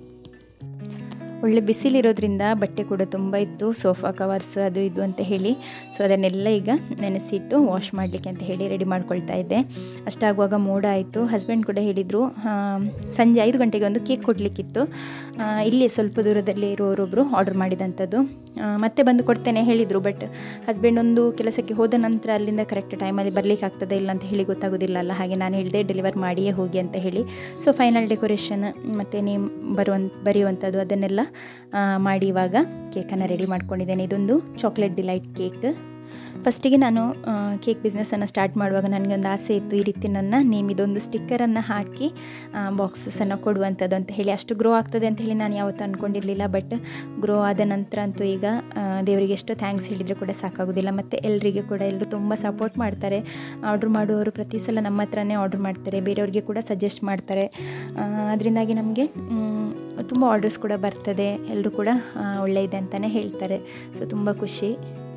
ಒಳ್ಳೆ ಬಿಸಿಲಿರೋದ್ರಿಂದ ಬಟ್ಟೆ ಕೂಡ ತುಂಬ ಇತ್ತು ಸೋಫಾ ಕವರ್ಸ್ ಅದು ಇದು ಅಂತ ಹೇಳಿ ಸೊ ಅದನ್ನೆಲ್ಲ ಈಗ ನೆನೆಸಿಟ್ಟು ವಾಶ್ ಮಾಡಲಿಕ್ಕೆ ಅಂತ ಹೇಳಿ ರೆಡಿ ಮಾಡ್ಕೊಳ್ತಾ ಇದ್ದೆ ಅಷ್ಟಾಗುವಾಗ ಮೋಡ ಆಯಿತು ಹಸ್ಬೆಂಡ್ ಕೂಡ ಹೇಳಿದರು ಸಂಜೆ ಐದು ಗಂಟೆಗೆ ಒಂದು ಕೇಕ್ ಕೊಡಲಿಕ್ಕಿತ್ತು ಇಲ್ಲಿ ಸ್ವಲ್ಪ ದೂರದಲ್ಲಿ ಇರೋರೊಬ್ಬರು ಆರ್ಡರ್ ಮಾಡಿದಂಥದ್ದು ಮತ್ತೆ ಬಂದು ಕೊಡ್ತೇನೆ ಹೇಳಿದರು ಬಟ್ ಹಸ್ಬೆಂಡ್ ಒಂದು ಕೆಲಸಕ್ಕೆ ಹೋದ ನಂತರ ಅಲ್ಲಿಂದ ಕರೆಕ್ಟ್ ಟೈಮಲ್ಲಿ ಬರಲಿಕ್ಕೆ ಆಗ್ತದೆ ಇಲ್ಲ ಅಂತ ಹೇಳಿ ಗೊತ್ತಾಗೋದಿಲ್ಲ ಅಲ್ಲ ಹಾಗೆ ನಾನು ಹೇಳಿದೆ ಡೆಲಿವರ್ ಮಾಡಿಯೇ ಹೋಗಿ ಅಂತ ಹೇಳಿ ಸೊ ಫೈನಲ್ ಡೆಕೋರೇಷನ್ ಮತ್ತು ನೇಮ್ ಬರುವಂಥ ಬರೆಯುವಂಥದ್ದು ಅದನ್ನೆಲ್ಲ ಮಾಡಿ ಇವಾಗ ಕೇಕನ್ನು ರೆಡಿ ಮಾಡ್ಕೊಂಡಿದ್ದೇನೆ ಇದೊಂದು ಚಾಕ್ಲೇಟ್ ಡಿಲೈಟ್ ಕೇಕ್ ಫಸ್ಟಿಗೆ ನಾನು ಕೇಕ್ ಬಿಸ್ನೆಸ್ಸನ್ನು ಸ್ಟಾರ್ಟ್ ಮಾಡುವಾಗ ನನಗೆ ಒಂದು ಆಸೆ ಇತ್ತು ಈ ರೀತಿ ನನ್ನ ನೇಮ್ ಇದೊಂದು ಸ್ಟಿಕ್ಕರನ್ನು ಹಾಕಿ ಬಾಕ್ಸಸನ್ನು ಕೊಡುವಂಥದ್ದು ಅಂತ ಹೇಳಿ ಅಷ್ಟು ಗ್ರೋ ಆಗ್ತದೆ ಅಂತ ಹೇಳಿ ನಾನು ಯಾವತ್ತೂ ಅಂದ್ಕೊಂಡಿರಲಿಲ್ಲ ಬಟ್ ಗ್ರೋ ಆದ ನಂತರ ಅಂತೂ ಈಗ ದೇವರಿಗೆ ಎಷ್ಟು ಥ್ಯಾಂಕ್ಸ್ ಹೇಳಿದರೆ ಕೂಡ ಸಾಕಾಗೋದಿಲ್ಲ ಮತ್ತು ಎಲ್ಲರಿಗೆ ಕೂಡ ಎಲ್ಲರೂ ತುಂಬ ಸಪೋರ್ಟ್ ಮಾಡ್ತಾರೆ ಆರ್ಡ್ರ್ ಮಾಡುವವರು ಪ್ರತಿ ಸಲ ನಮ್ಮ ಹತ್ರನೇ ಆರ್ಡ್ರ್ ಮಾಡ್ತಾರೆ ಬೇರೆಯವ್ರಿಗೆ ಕೂಡ ಸಜೆಸ್ಟ್ ಮಾಡ್ತಾರೆ ಅದರಿಂದಾಗಿ ನಮಗೆ ತುಂಬ ಆರ್ಡರ್ಸ್ ಕೂಡ ಬರ್ತದೆ ಎಲ್ಲರೂ ಕೂಡ ಒಳ್ಳೆ ಇದೆ ಅಂತಲೇ ಹೇಳ್ತಾರೆ ಸೊ ತುಂಬ ಖುಷಿ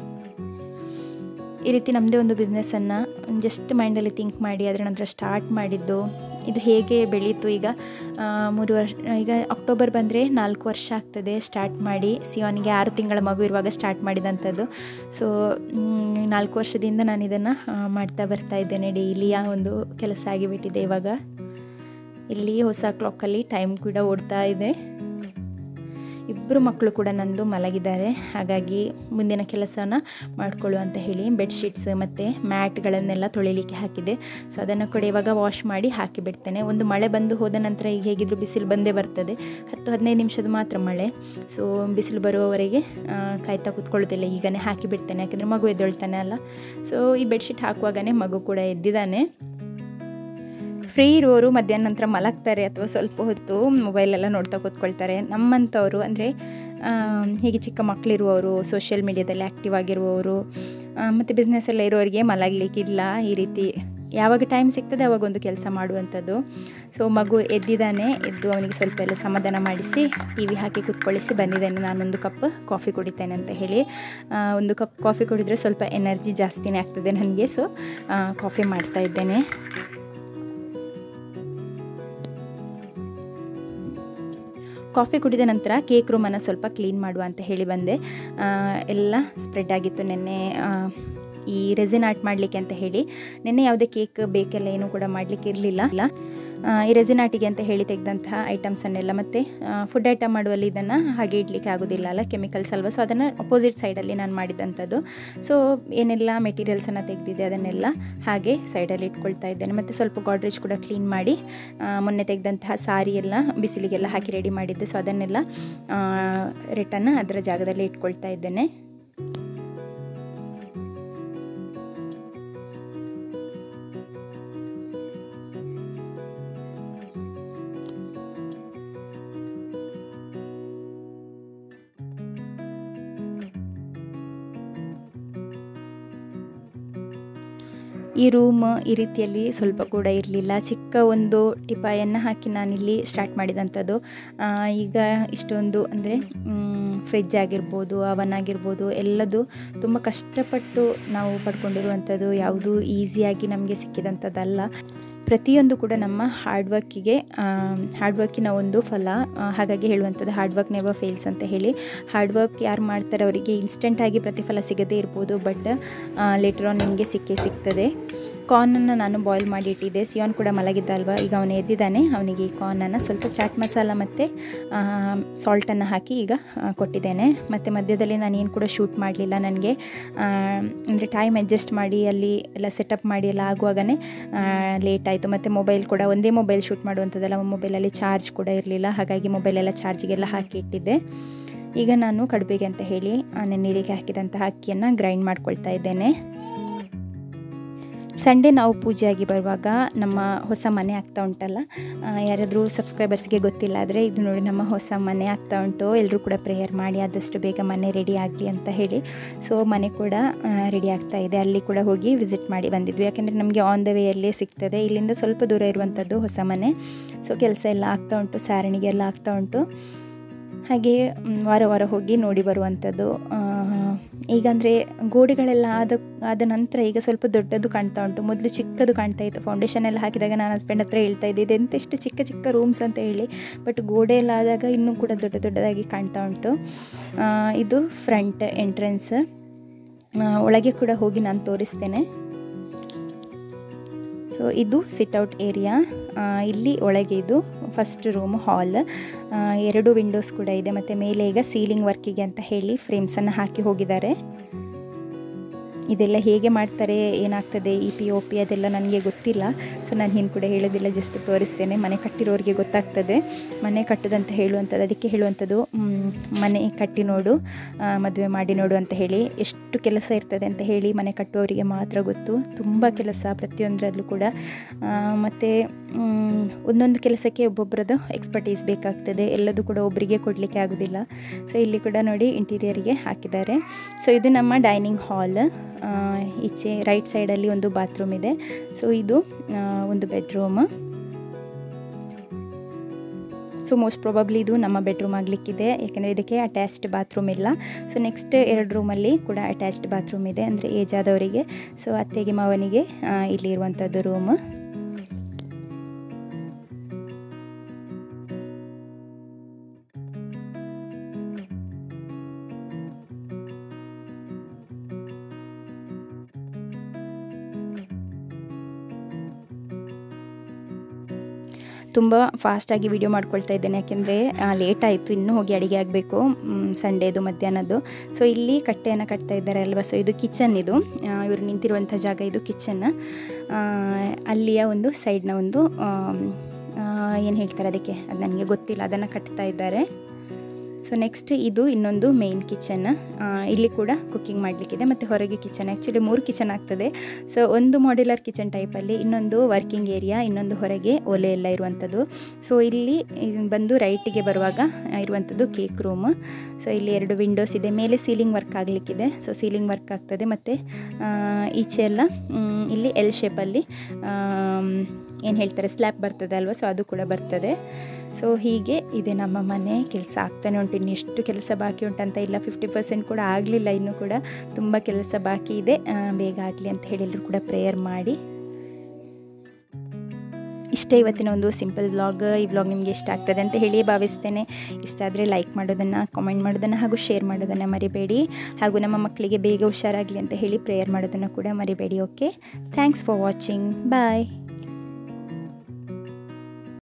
ಈ ರೀತಿ ನಮ್ಮದೇ ಒಂದು ಬಿಸ್ನೆಸ್ಸನ್ನು ಜಸ್ಟ್ ಮೈಂಡಲ್ಲಿ ಥಿಂಕ್ ಮಾಡಿ ಅದರ ನಂತರ ಸ್ಟಾರ್ಟ್ ಮಾಡಿದ್ದು ಇದು ಹೇಗೆ ಬೆಳೀತು ಈಗ ಮೂರು ವರ್ಷ ಈಗ ಅಕ್ಟೋಬರ್ ಬಂದರೆ ನಾಲ್ಕು ವರ್ಷ ಆಗ್ತದೆ ಸ್ಟಾರ್ಟ್ ಮಾಡಿ ಸಿಯೋನಿಗೆ ಆರು ತಿಂಗಳ ಮಗು ಇರುವಾಗ ಸ್ಟಾರ್ಟ್ ಮಾಡಿದಂಥದ್ದು ಸೊ ನಾಲ್ಕು ವರ್ಷದಿಂದ ನಾನು ಇದನ್ನು ಮಾಡ್ತಾ ಬರ್ತಾ ಇದ್ದೇನೆ ಡೈಲಿ ಆ ಒಂದು ಕೆಲಸ ಆಗಿಬಿಟ್ಟಿದೆ ಇವಾಗ ಇಲ್ಲಿ ಹೊಸ ಕ್ಲಾಕಲ್ಲಿ ಟೈಮ್ ಕೂಡ ಓಡ್ತಾ ಇದೆ ಇಬ್ಬರು ಮಕ್ಕಳು ಕೂಡ ನಂದು ಮಲಗಿದ್ದಾರೆ ಹಾಗಾಗಿ ಮುಂದಿನ ಕೆಲಸನ ಮಾಡಿಕೊಳ್ಳು ಅಂತ ಹೇಳಿ ಬೆಡ್ಶೀಟ್ಸ್ ಮತ್ತು ಮ್ಯಾಟ್ಗಳನ್ನೆಲ್ಲ ತೊಳಿಲಿಕ್ಕೆ ಹಾಕಿದೆ ಸೊ ಅದನ್ನು ಕೂಡ ಇವಾಗ ವಾಶ್ ಮಾಡಿ ಹಾಕಿಬಿಡ್ತೇನೆ ಒಂದು ಮಳೆ ಬಂದು ಹೋದ ನಂತರ ಈಗ ಹೇಗಿದ್ರು ಬಿಸಿಲು ಬಂದೇ ಬರ್ತದೆ ಹತ್ತು ಹದಿನೈದು ನಿಮಿಷದ ಮಾತ್ರ ಮಳೆ ಸೊ ಬಿಸಿಲು ಬರುವವರೆಗೆ ಕಾಯ್ತಾ ಕೂತ್ಕೊಳ್ಳೋದಿಲ್ಲ ಈಗನೇ ಹಾಕಿಬಿಡ್ತೇನೆ ಯಾಕೆಂದರೆ ಮಗು ಎದ್ದೊಳ್ತಾನೆ ಅಲ್ಲ ಸೊ ಈ ಬೆಡ್ಶೀಟ್ ಹಾಕುವಾಗನೇ ಮಗು ಕೂಡ ಎದ್ದಿದ್ದಾನೆ ಫ್ರೀ ಇರುವವರು ಮಧ್ಯಾಹ್ನ ನಂತರ ಮಲಗ್ತಾರೆ ಅಥವಾ ಸ್ವಲ್ಪ ಹೊತ್ತು ಮೊಬೈಲೆಲ್ಲ ನೋಡ್ತಾ ಕೂತ್ಕೊಳ್ತಾರೆ ನಮ್ಮಂಥವರು ಅಂದರೆ ಹೀಗೆ ಚಿಕ್ಕ ಮಕ್ಕಳಿರುವವರು ಸೋಷಿಯಲ್ ಮೀಡ್ಯಾದಲ್ಲಿ ಆ್ಯಕ್ಟಿವ್ ಆಗಿರುವವರು ಮತ್ತು ಬಿಸ್ನೆಸ್ ಎಲ್ಲ ಇರೋರಿಗೆ ಮಲಗಲಿಕ್ಕಿಲ್ಲ ಈ ರೀತಿ ಯಾವಾಗ ಟೈಮ್ ಸಿಗ್ತದೆ ಅವಾಗ ಒಂದು ಕೆಲಸ ಮಾಡುವಂಥದ್ದು ಸೊ ಮಗು ಎದ್ದಿದ್ದಾನೆ ಎದ್ದು ಅವನಿಗೆ ಸ್ವಲ್ಪ ಎಲ್ಲ ಸಮಾಧಾನ ಮಾಡಿಸಿ ಟಿ ವಿ ಹಾಕಿ ಕುತ್ಕೊಳ್ಳಿಸಿ ಬಂದಿದ್ದೇನೆ ನಾನೊಂದು ಕಪ್ ಕಾಫಿ ಕುಡಿತೇನೆ ಅಂತ ಹೇಳಿ ಒಂದು ಕಪ್ ಕಾಫಿ ಕುಡಿದ್ರೆ ಸ್ವಲ್ಪ ಎನರ್ಜಿ ಜಾಸ್ತಿನೇ ಆಗ್ತದೆ ನನಗೆ ಸೊ ಕಾಫಿ ಮಾಡ್ತಾ ಇದ್ದೇನೆ ಕಾಫಿ ಕುಡಿದ ನಂತರ ಕೇಕ್ ರೂಮನ್ನು ಸ್ವಲ್ಪ ಕ್ಲೀನ್ ಮಾಡುವ ಅಂತ ಹೇಳಿ ಬಂದೆ ಎಲ್ಲ ಸ್ಪ್ರೆಡ್ ಆಗಿತ್ತು ನೆನ್ನೆ ಈ ರೆಸಿನ್ ಆರ್ಟ್ ಮಾಡಲಿಕ್ಕೆ ಅಂತ ಹೇಳಿ ನಿನ್ನೆ ಯಾವುದೇ ಕೇಕ್ ಬೇಕೆಲ್ಲ ಏನೂ ಕೂಡ ಮಾಡಲಿಕ್ಕೆ ಇರಲಿಲ್ಲ ಅಲ್ಲ ಈ ರೆಸಿನ್ ಆರ್ಟಿಗೆ ಅಂತ ಹೇಳಿ ತೆಗೆದಂತಹ ಐಟಮ್ಸನ್ನೆಲ್ಲ ಮತ್ತು ಫುಡ್ ಐಟಮ್ ಮಾಡುವಲ್ಲಿ ಇದನ್ನು ಹಾಗೆ ಇಡಲಿಕ್ಕೆ ಆಗೋದಿಲ್ಲ ಅಲ್ಲ ಕೆಮಿಕಲ್ಸ್ ಅಲ್ವಾ ಸೊ ಅದನ್ನು ಅಪೋಸಿಟ್ ಸೈಡಲ್ಲಿ ನಾನು ಮಾಡಿದಂಥದ್ದು ಸೊ ಏನೆಲ್ಲ ಮೆಟೀರಿಯಲ್ಸನ್ನು ತೆಗೆದಿದೆ ಅದನ್ನೆಲ್ಲ ಹಾಗೆ ಸೈಡಲ್ಲಿ ಇಟ್ಕೊಳ್ತಾ ಇದ್ದೇನೆ ಮತ್ತು ಸ್ವಲ್ಪ ಗಾಡ್ರೇಜ್ ಕೂಡ ಕ್ಲೀನ್ ಮಾಡಿ ಮೊನ್ನೆ ತೆಗೆದಂತಹ ಸಾರಿ ಎಲ್ಲ ಬಿಸಿಲಿಗೆಲ್ಲ ಹಾಕಿ ರೆಡಿ ಮಾಡಿದ್ದೆ ಸೊ ಅದನ್ನೆಲ್ಲ ರಿಟರ್ನ್ ಅದರ ಜಾಗದಲ್ಲಿ ಇಟ್ಕೊಳ್ತಾ ಇದ್ದೇನೆ ಈ ರೂಮ್ ಈ ರೀತಿಯಲ್ಲಿ ಸ್ವಲ್ಪ ಕೂಡ ಇರಲಿಲ್ಲ ಚಿಕ್ಕ ಒಂದು ಟಿಪಾಯನ್ನು ಹಾಕಿ ನಾನಿಲ್ಲಿ ಸ್ಟಾರ್ಟ್ ಮಾಡಿದಂಥದ್ದು ಈಗ ಇಷ್ಟೊಂದು ಅಂದರೆ ಫ್ರಿಜ್ ಆಗಿರ್ಬೋದು ಅವನ್ ಆಗಿರ್ಬೋದು ಎಲ್ಲದು ತುಂಬ ಕಷ್ಟಪಟ್ಟು ನಾವು ಪಡ್ಕೊಂಡಿರುವಂಥದ್ದು ಯಾವುದು ಈಸಿಯಾಗಿ ನಮಗೆ ಸಿಕ್ಕಿದಂಥದ್ದಲ್ಲ ಪ್ರತಿಯೊಂದು ಕೂಡ ನಮ್ಮ ಹಾರ್ಡ್ ವರ್ಕಿಗೆ ಹಾರ್ಡ್ ವರ್ಕಿನ ಒಂದು ಫಲ ಹಾಗಾಗಿ ಹೇಳುವಂಥದ್ದು ಹಾರ್ಡ್ ವರ್ಕ್ ನೆವರ್ ಫೇಲ್ಸ್ ಅಂತ ಹೇಳಿ ಹಾರ್ಡ್ ವರ್ಕ್ ಯಾರು ಮಾಡ್ತಾರೆ ಅವರಿಗೆ ಇನ್ಸ್ಟೆಂಟಾಗಿ ಪ್ರತಿಫಲ ಸಿಗದೇ ಇರ್ಬೋದು ಬಟ್ ಲೇಟರ್ ಆನ್ ನಿಮಗೆ ಸಿಕ್ಕೇ ಸಿಗ್ತದೆ ಕಾರ್ನನ್ನು ನಾನು ಬಾಯ್ಲ್ ಮಾಡಿ ಇಟ್ಟಿದ್ದೆ ಸಿಯಾನ್ ಕೂಡ ಮಲಗಿದ್ದ ಅಲ್ವಾ ಈಗ ಅವನು ಎದ್ದಿದ್ದಾನೆ ಅವನಿಗೆ ಈ ಕಾರ್ನನ್ನು ಸ್ವಲ್ಪ ಚಾಟ್ ಮಸಾಲ ಮತ್ತು ಸಾಲ್ಟನ್ನು ಹಾಕಿ ಈಗ ಕೊಟ್ಟಿದ್ದೇನೆ ಮತ್ತು ಮಧ್ಯದಲ್ಲಿ ನಾನು ಏನು ಕೂಡ ಶೂಟ್ ಮಾಡಲಿಲ್ಲ ನನಗೆ ಅಂದರೆ ಟೈಮ್ ಅಡ್ಜಸ್ಟ್ ಮಾಡಿ ಅಲ್ಲಿ ಎಲ್ಲ ಸೆಟಪ್ ಮಾಡಿ ಎಲ್ಲ ಆಗುವಾಗನೇ ಲೇಟ್ ಆಯಿತು ಮತ್ತು ಮೊಬೈಲ್ ಕೂಡ ಒಂದೇ ಮೊಬೈಲ್ ಶೂಟ್ ಮಾಡುವಂಥದ್ದಲ್ಲ ಮೊಬೈಲಲ್ಲಿ ಚಾರ್ಜ್ ಕೂಡ ಇರಲಿಲ್ಲ ಹಾಗಾಗಿ ಮೊಬೈಲೆಲ್ಲ ಚಾರ್ಜಿಗೆಲ್ಲ ಹಾಕಿ ಇಟ್ಟಿದ್ದೆ ಈಗ ನಾನು ಕಡುಬಿಗೆ ಅಂತ ಹೇಳಿ ನೀರಿಗೆ ಹಾಕಿದಂತಹ ಅಕ್ಕಿಯನ್ನು ಗ್ರೈಂಡ್ ಮಾಡ್ಕೊಳ್ತಾ ಇದ್ದೇನೆ ಸಂಡೇ ನಾವು ಪೂಜೆಯಾಗಿ ಬರುವಾಗ ನಮ್ಮ ಹೊಸ ಮನೆ ಆಗ್ತಾ ಉಂಟಲ್ಲ ಆ, ಯಾರಾದರೂ ಸಬ್ಸ್ಕ್ರೈಬರ್ಸ್ಗೆ ಗೊತ್ತಿಲ್ಲ ಆದರೆ ಇದು ನೋಡಿ ನಮ್ಮ ಹೊಸ ಮನೆ ಆಗ್ತಾ ಉಂಟು ಎಲ್ಲರೂ ಕೂಡ ಪ್ರೇಯರ್ ಮಾಡಿ ಆದಷ್ಟು ಬೇಗ ಮನೆ ರೆಡಿ ಆಗಲಿ ಅಂತ ಹೇಳಿ ಸೊ ಮನೆ ಕೂಡ ರೆಡಿ ಆಗ್ತಾ ಇದೆ ಅಲ್ಲಿ ಕೂಡ ಹೋಗಿ ವಿಸಿಟ್ ಮಾಡಿ ಬಂದಿದ್ವಿ ಯಾಕೆಂದರೆ ನಮಗೆ ಆನ್ ದ ವೇಯಲ್ಲೇ ಸಿಗ್ತದೆ ಇಲ್ಲಿಂದ ಸ್ವಲ್ಪ ದೂರ ಇರುವಂಥದ್ದು ಹೊಸ ಮನೆ ಸೊ ಕೆಲಸ ಎಲ್ಲ ಆಗ್ತಾ ಉಂಟು ಸಾರಣಿಗೆ ಎಲ್ಲ ಆಗ್ತಾ ಉಂಟು ಹಾಗೆ ಮ್, ವಾರ ವಾರ ಹೋಗಿ ನೋಡಿ ಬರುವಂಥದ್ದು ಆ, ಈಗಂದರೆ ಗೋಡೆಗಳೆಲ್ಲ ಆದ ಆದ ನಂತರ ಈಗ ಸ್ವಲ್ಪ ದೊಡ್ಡದು ಕಾಣ್ತಾ ಉಂಟು ಮೊದಲು ಚಿಕ್ಕದು ಕಾಣ್ತಾ ಇತ್ತು ಫೌಂಡೇಶನ್ ಎಲ್ಲ ಹಾಕಿದಾಗ ನಾನು ಹಸ್ಬೆಂಡ್ ಹತ್ರ ಹೇಳ್ತಾ ಇದ್ದೆ ಇದೆಂತ ಎಷ್ಟು ಚಿಕ್ಕ ಚಿಕ್ಕ ರೂಮ್ಸ್ ಅಂತ ಹೇಳಿ ಬಟ್ ಗೋಡೆ ಎಲ್ಲ ಆದಾಗ ಇನ್ನೂ ಕೂಡ ದೊಡ್ಡ ದೊಡ್ಡದಾಗಿ ಕಾಣ್ತಾ ಉಂಟು ಆ, ಇದು ಫ್ರಂಟ್ ಎಂಟ್ರೆನ್ಸ್ ಒಳಗೆ ಕೂಡ ಹೋಗಿ ನಾನು ತೋರಿಸ್ತೇನೆ ಸೊ ಇದು ಸಿಟ್ಔಟ್ ಏರಿಯಾ ಇಲ್ಲಿ ಒಳಗೆ ಇದು ಫಸ್ಟ್ ರೂಮ್ ಹಾಲ್ ಎರಡು ವಿಂಡೋಸ್ ಕೂಡ ಇದೆ ಮತ್ತು ಮೇಲೆ ಈಗ ಸೀಲಿಂಗ್ ವರ್ಕಿಗೆ ಅಂತ ಹೇಳಿ ಫ್ರೇಮ್ಸನ್ನು ಹಾಕಿ ಹೋಗಿದ್ದಾರೆ ಇದೆಲ್ಲ ಹೇಗೆ ಮಾಡ್ತಾರೆ ಏನಾಗ್ತದೆ ಇ ಪಿ ಒ ಪಿ ಅದೆಲ್ಲ ನನಗೆ ಗೊತ್ತಿಲ್ಲ ಸೊ ನಾನು ಏನು ಕೂಡ ಹೇಳೋದಿಲ್ಲ ಜಸ್ಟ್ ತೋರಿಸ್ತೇನೆ ಮನೆ ಕಟ್ಟಿರೋರಿಗೆ ಗೊತ್ತಾಗ್ತದೆ ಮನೆ ಕಟ್ಟೋದಂತ ಹೇಳುವಂಥದ್ದು ಅದಕ್ಕೆ ಹೇಳುವಂಥದ್ದು ಮ್, ಮನೆ ಕಟ್ಟಿ ನೋಡು ಮದುವೆ ಮಾಡಿ ನೋಡು ಅಂತ ಹೇಳಿ ಎಷ್ಟು ಕೆಲಸ ಇರ್ತದೆ ಅಂತ ಹೇಳಿ ಮನೆ ಕಟ್ಟುವವರಿಗೆ ಮಾತ್ರ ಗೊತ್ತು ತುಂಬ ಕೆಲಸ ಪ್ರತಿಯೊಂದರಲ್ಲೂ ಕೂಡ ಮತ್ತು ಒಂದೊಂದು ಕೆಲಸಕ್ಕೆ ಒಬ್ಬೊಬ್ಬರದ್ದು ಎಕ್ಸ್ಪರ್ಟೀಸ್ ಬೇಕಾಗ್ತದೆ ಎಲ್ಲದೂ ಕೂಡ ಒಬ್ಬರಿಗೆ ಕೊಡಲಿಕ್ಕೆ ಆಗೋದಿಲ್ಲ ಸೊ ಇಲ್ಲಿ ಕೂಡ ನೋಡಿ ಇಂಟೀರಿಯರ್ಗೆ ಹಾಕಿದ್ದಾರೆ ಸೊ ಇದು ನಮ್ಮ ಡೈನಿಂಗ್ ಹಾಲ್ ಈಚೆ ರೈಟ್ ಸೈಡಲ್ಲಿ ಒಂದು ಬಾತ್ರೂಮ್ ಇದೆ ಸೊ ಇದು ಆ, ಒಂದು ಬೆಡ್ರೂಮ್ ಸೊ ಮೋಸ್ಟ್ ಪ್ರಾಬಬ್ಲಿ ಇದು ನಮ್ಮ ಬೆಡ್ರೂಮ್ ಆಗಲಿಕ್ಕಿದೆ ಯಾಕೆಂದರೆ ಇದಕ್ಕೆ ಅಟ್ಯಾಚ್ಡ್ ಬಾತ್ರೂಮ್ ಇಲ್ಲ ಸೊ ನೆಕ್ಸ್ಟ್ ಎರಡು ರೂಮಲ್ಲಿ ಕೂಡ ಅಟ್ಯಾಚ್ಡ್ ಬಾತ್ರೂಮ್ ಇದೆ ಅಂದರೆ ಏಜ್ ಆದವರಿಗೆ ಸೊ ಅತ್ತೆಗೆ ಮಾವನಿಗೆ ಆ, ಇಲ್ಲಿ ಇರುವಂಥದ್ದು ರೂಮ್ ತುಂಬ ಫಾಸ್ಟಾಗಿ ವಿಡಿಯೋ ಮಾಡ್ಕೊಳ್ತಾ ಇದ್ದೇನೆ ಯಾಕೆಂದರೆ ಲೇಟ್ ಆಯಿತು ಇನ್ನೂ ಹೋಗಿ ಅಡುಗೆ ಆಗಬೇಕು ಸಂಡೇದು ಮಧ್ಯಾಹ್ನದ್ದು ಸೊ ಇಲ್ಲಿ ಕಟ್ಟೆಯನ್ನು ಕಟ್ತಾ ಇದ್ದಾರೆ ಅಲ್ವಾ ಸೊ ಇದು ಕಿಚನ್ ಇದು ಆ, ಇವರು ನಿಂತಿರುವಂಥ ಜಾಗ ಇದು ಕಿಚನ್ ಅಲ್ಲಿಯ ಒಂದು ಸೈಡ್ನ ಒಂದು ಏನು ಹೇಳ್ತಾರೆ ಅದಕ್ಕೆ ಅದು ನನಗೆ ಗೊತ್ತಿಲ್ಲ ಅದನ್ನು ಕಟ್ತಾ ಇದ್ದಾರೆ ಸೊ ನೆಕ್ಸ್ಟ್ ಇದು ಇನ್ನೊಂದು ಮೇನ್ ಕಿಚನ್ ಇಲ್ಲಿ ಕೂಡ ಕುಕ್ಕಿಂಗ್ ಮಾಡಲಿಕ್ಕಿದೆ ಮತ್ತು ಹೊರಗೆ ಕಿಚನ್ ಆ್ಯಕ್ಚುಲಿ ಮೂರು ಕಿಚನ್ ಆಗ್ತದೆ ಸೊ ಒಂದು ಮಾಡ್ಯುಲರ್ ಕಿಚನ್ ಟೈಪಲ್ಲಿ ಇನ್ನೊಂದು ವರ್ಕಿಂಗ್ ಏರಿಯಾ ಇನ್ನೊಂದು ಹೊರಗೆ ಒಲೆ ಎಲ್ಲ ಇರುವಂಥದ್ದು ಸೊ ಇಲ್ಲಿ ಇದು ಬಂದು ರೈಟಿಗೆ ಬರುವಾಗ ಆ, ಇರುವಂಥದ್ದು ಕೇಕ್ ರೂಮ್ ಸೊ ಇಲ್ಲಿ ಎರಡು ವಿಂಡೋಸ್ ಇದೆ ಮೇಲೆ ಸೀಲಿಂಗ್ ವರ್ಕ್ ಆಗಲಿಕ್ಕಿದೆ ಸೊ ಸೀಲಿಂಗ್ ವರ್ಕ್ ಆಗ್ತದೆ ಮತ್ತು ಈಚೆ ಎಲ್ಲ ಮ್, ಇಲ್ಲಿ ಎಲ್ ಶೇಪಲ್ಲಿ ಏನು ಹೇಳ್ತಾರೆ ಸ್ಲ್ಯಾಬ್ ಬರ್ತದೆ ಅಲ್ವಾ ಸೊ ಅದು ಕೂಡ ಬರ್ತದೆ ಸೊ ಹೀಗೆ ಇದೆ ನಮ್ಮ ಮನೆ ಕೆಲಸ ಆಗ್ತಾನೆ ಉಂಟು ಇನ್ನು ಎಷ್ಟು ಕೆಲಸ ಬಾಕಿ ಉಂಟಂತ ಇಲ್ಲ ಫಿಫ್ಟಿ ಪರ್ಸೆಂಟ್ ಕೂಡ ಆಗಲಿಲ್ಲ ಇನ್ನೂ ಕೂಡ ತುಂಬ ಕೆಲಸ ಬಾಕಿ ಇದೆ ಆ, ಬೇಗ ಆಗಲಿ ಅಂತ ಹೇಳಿ ಎಲ್ಲರೂ ಕೂಡ ಪ್ರೇಯರ್ ಮಾಡಿ ಇಷ್ಟೇ ಇವತ್ತಿನ ಒಂದು ಸಿಂಪಲ್ ವ್ಲಾಗ್ ಈ ವ್ಲಾಗ್ ನಿಮಗೆ ಇಷ್ಟ ಆಗ್ತದೆ ಅಂತ ಹೇಳಿ ಭಾವಿಸ್ತೇನೆ ಇಷ್ಟ ಆದರೆ ಲೈಕ್ ಮಾಡೋದನ್ನು ಕಾಮೆಂಟ್ ಮಾಡೋದನ್ನು ಹಾಗೂ ಶೇರ್ ಮಾಡೋದನ್ನು ಮರಿಬೇಡಿ ಹಾಗೂ ನಮ್ಮ ಮಕ್ಕಳಿಗೆ ಬೇಗ ಹುಷಾರಾಗಲಿ ಅಂತ ಹೇಳಿ ಪ್ರೇಯರ್ ಮಾಡೋದನ್ನು ಕೂಡ ಮರಿಬೇಡಿ okay thanks for watching bye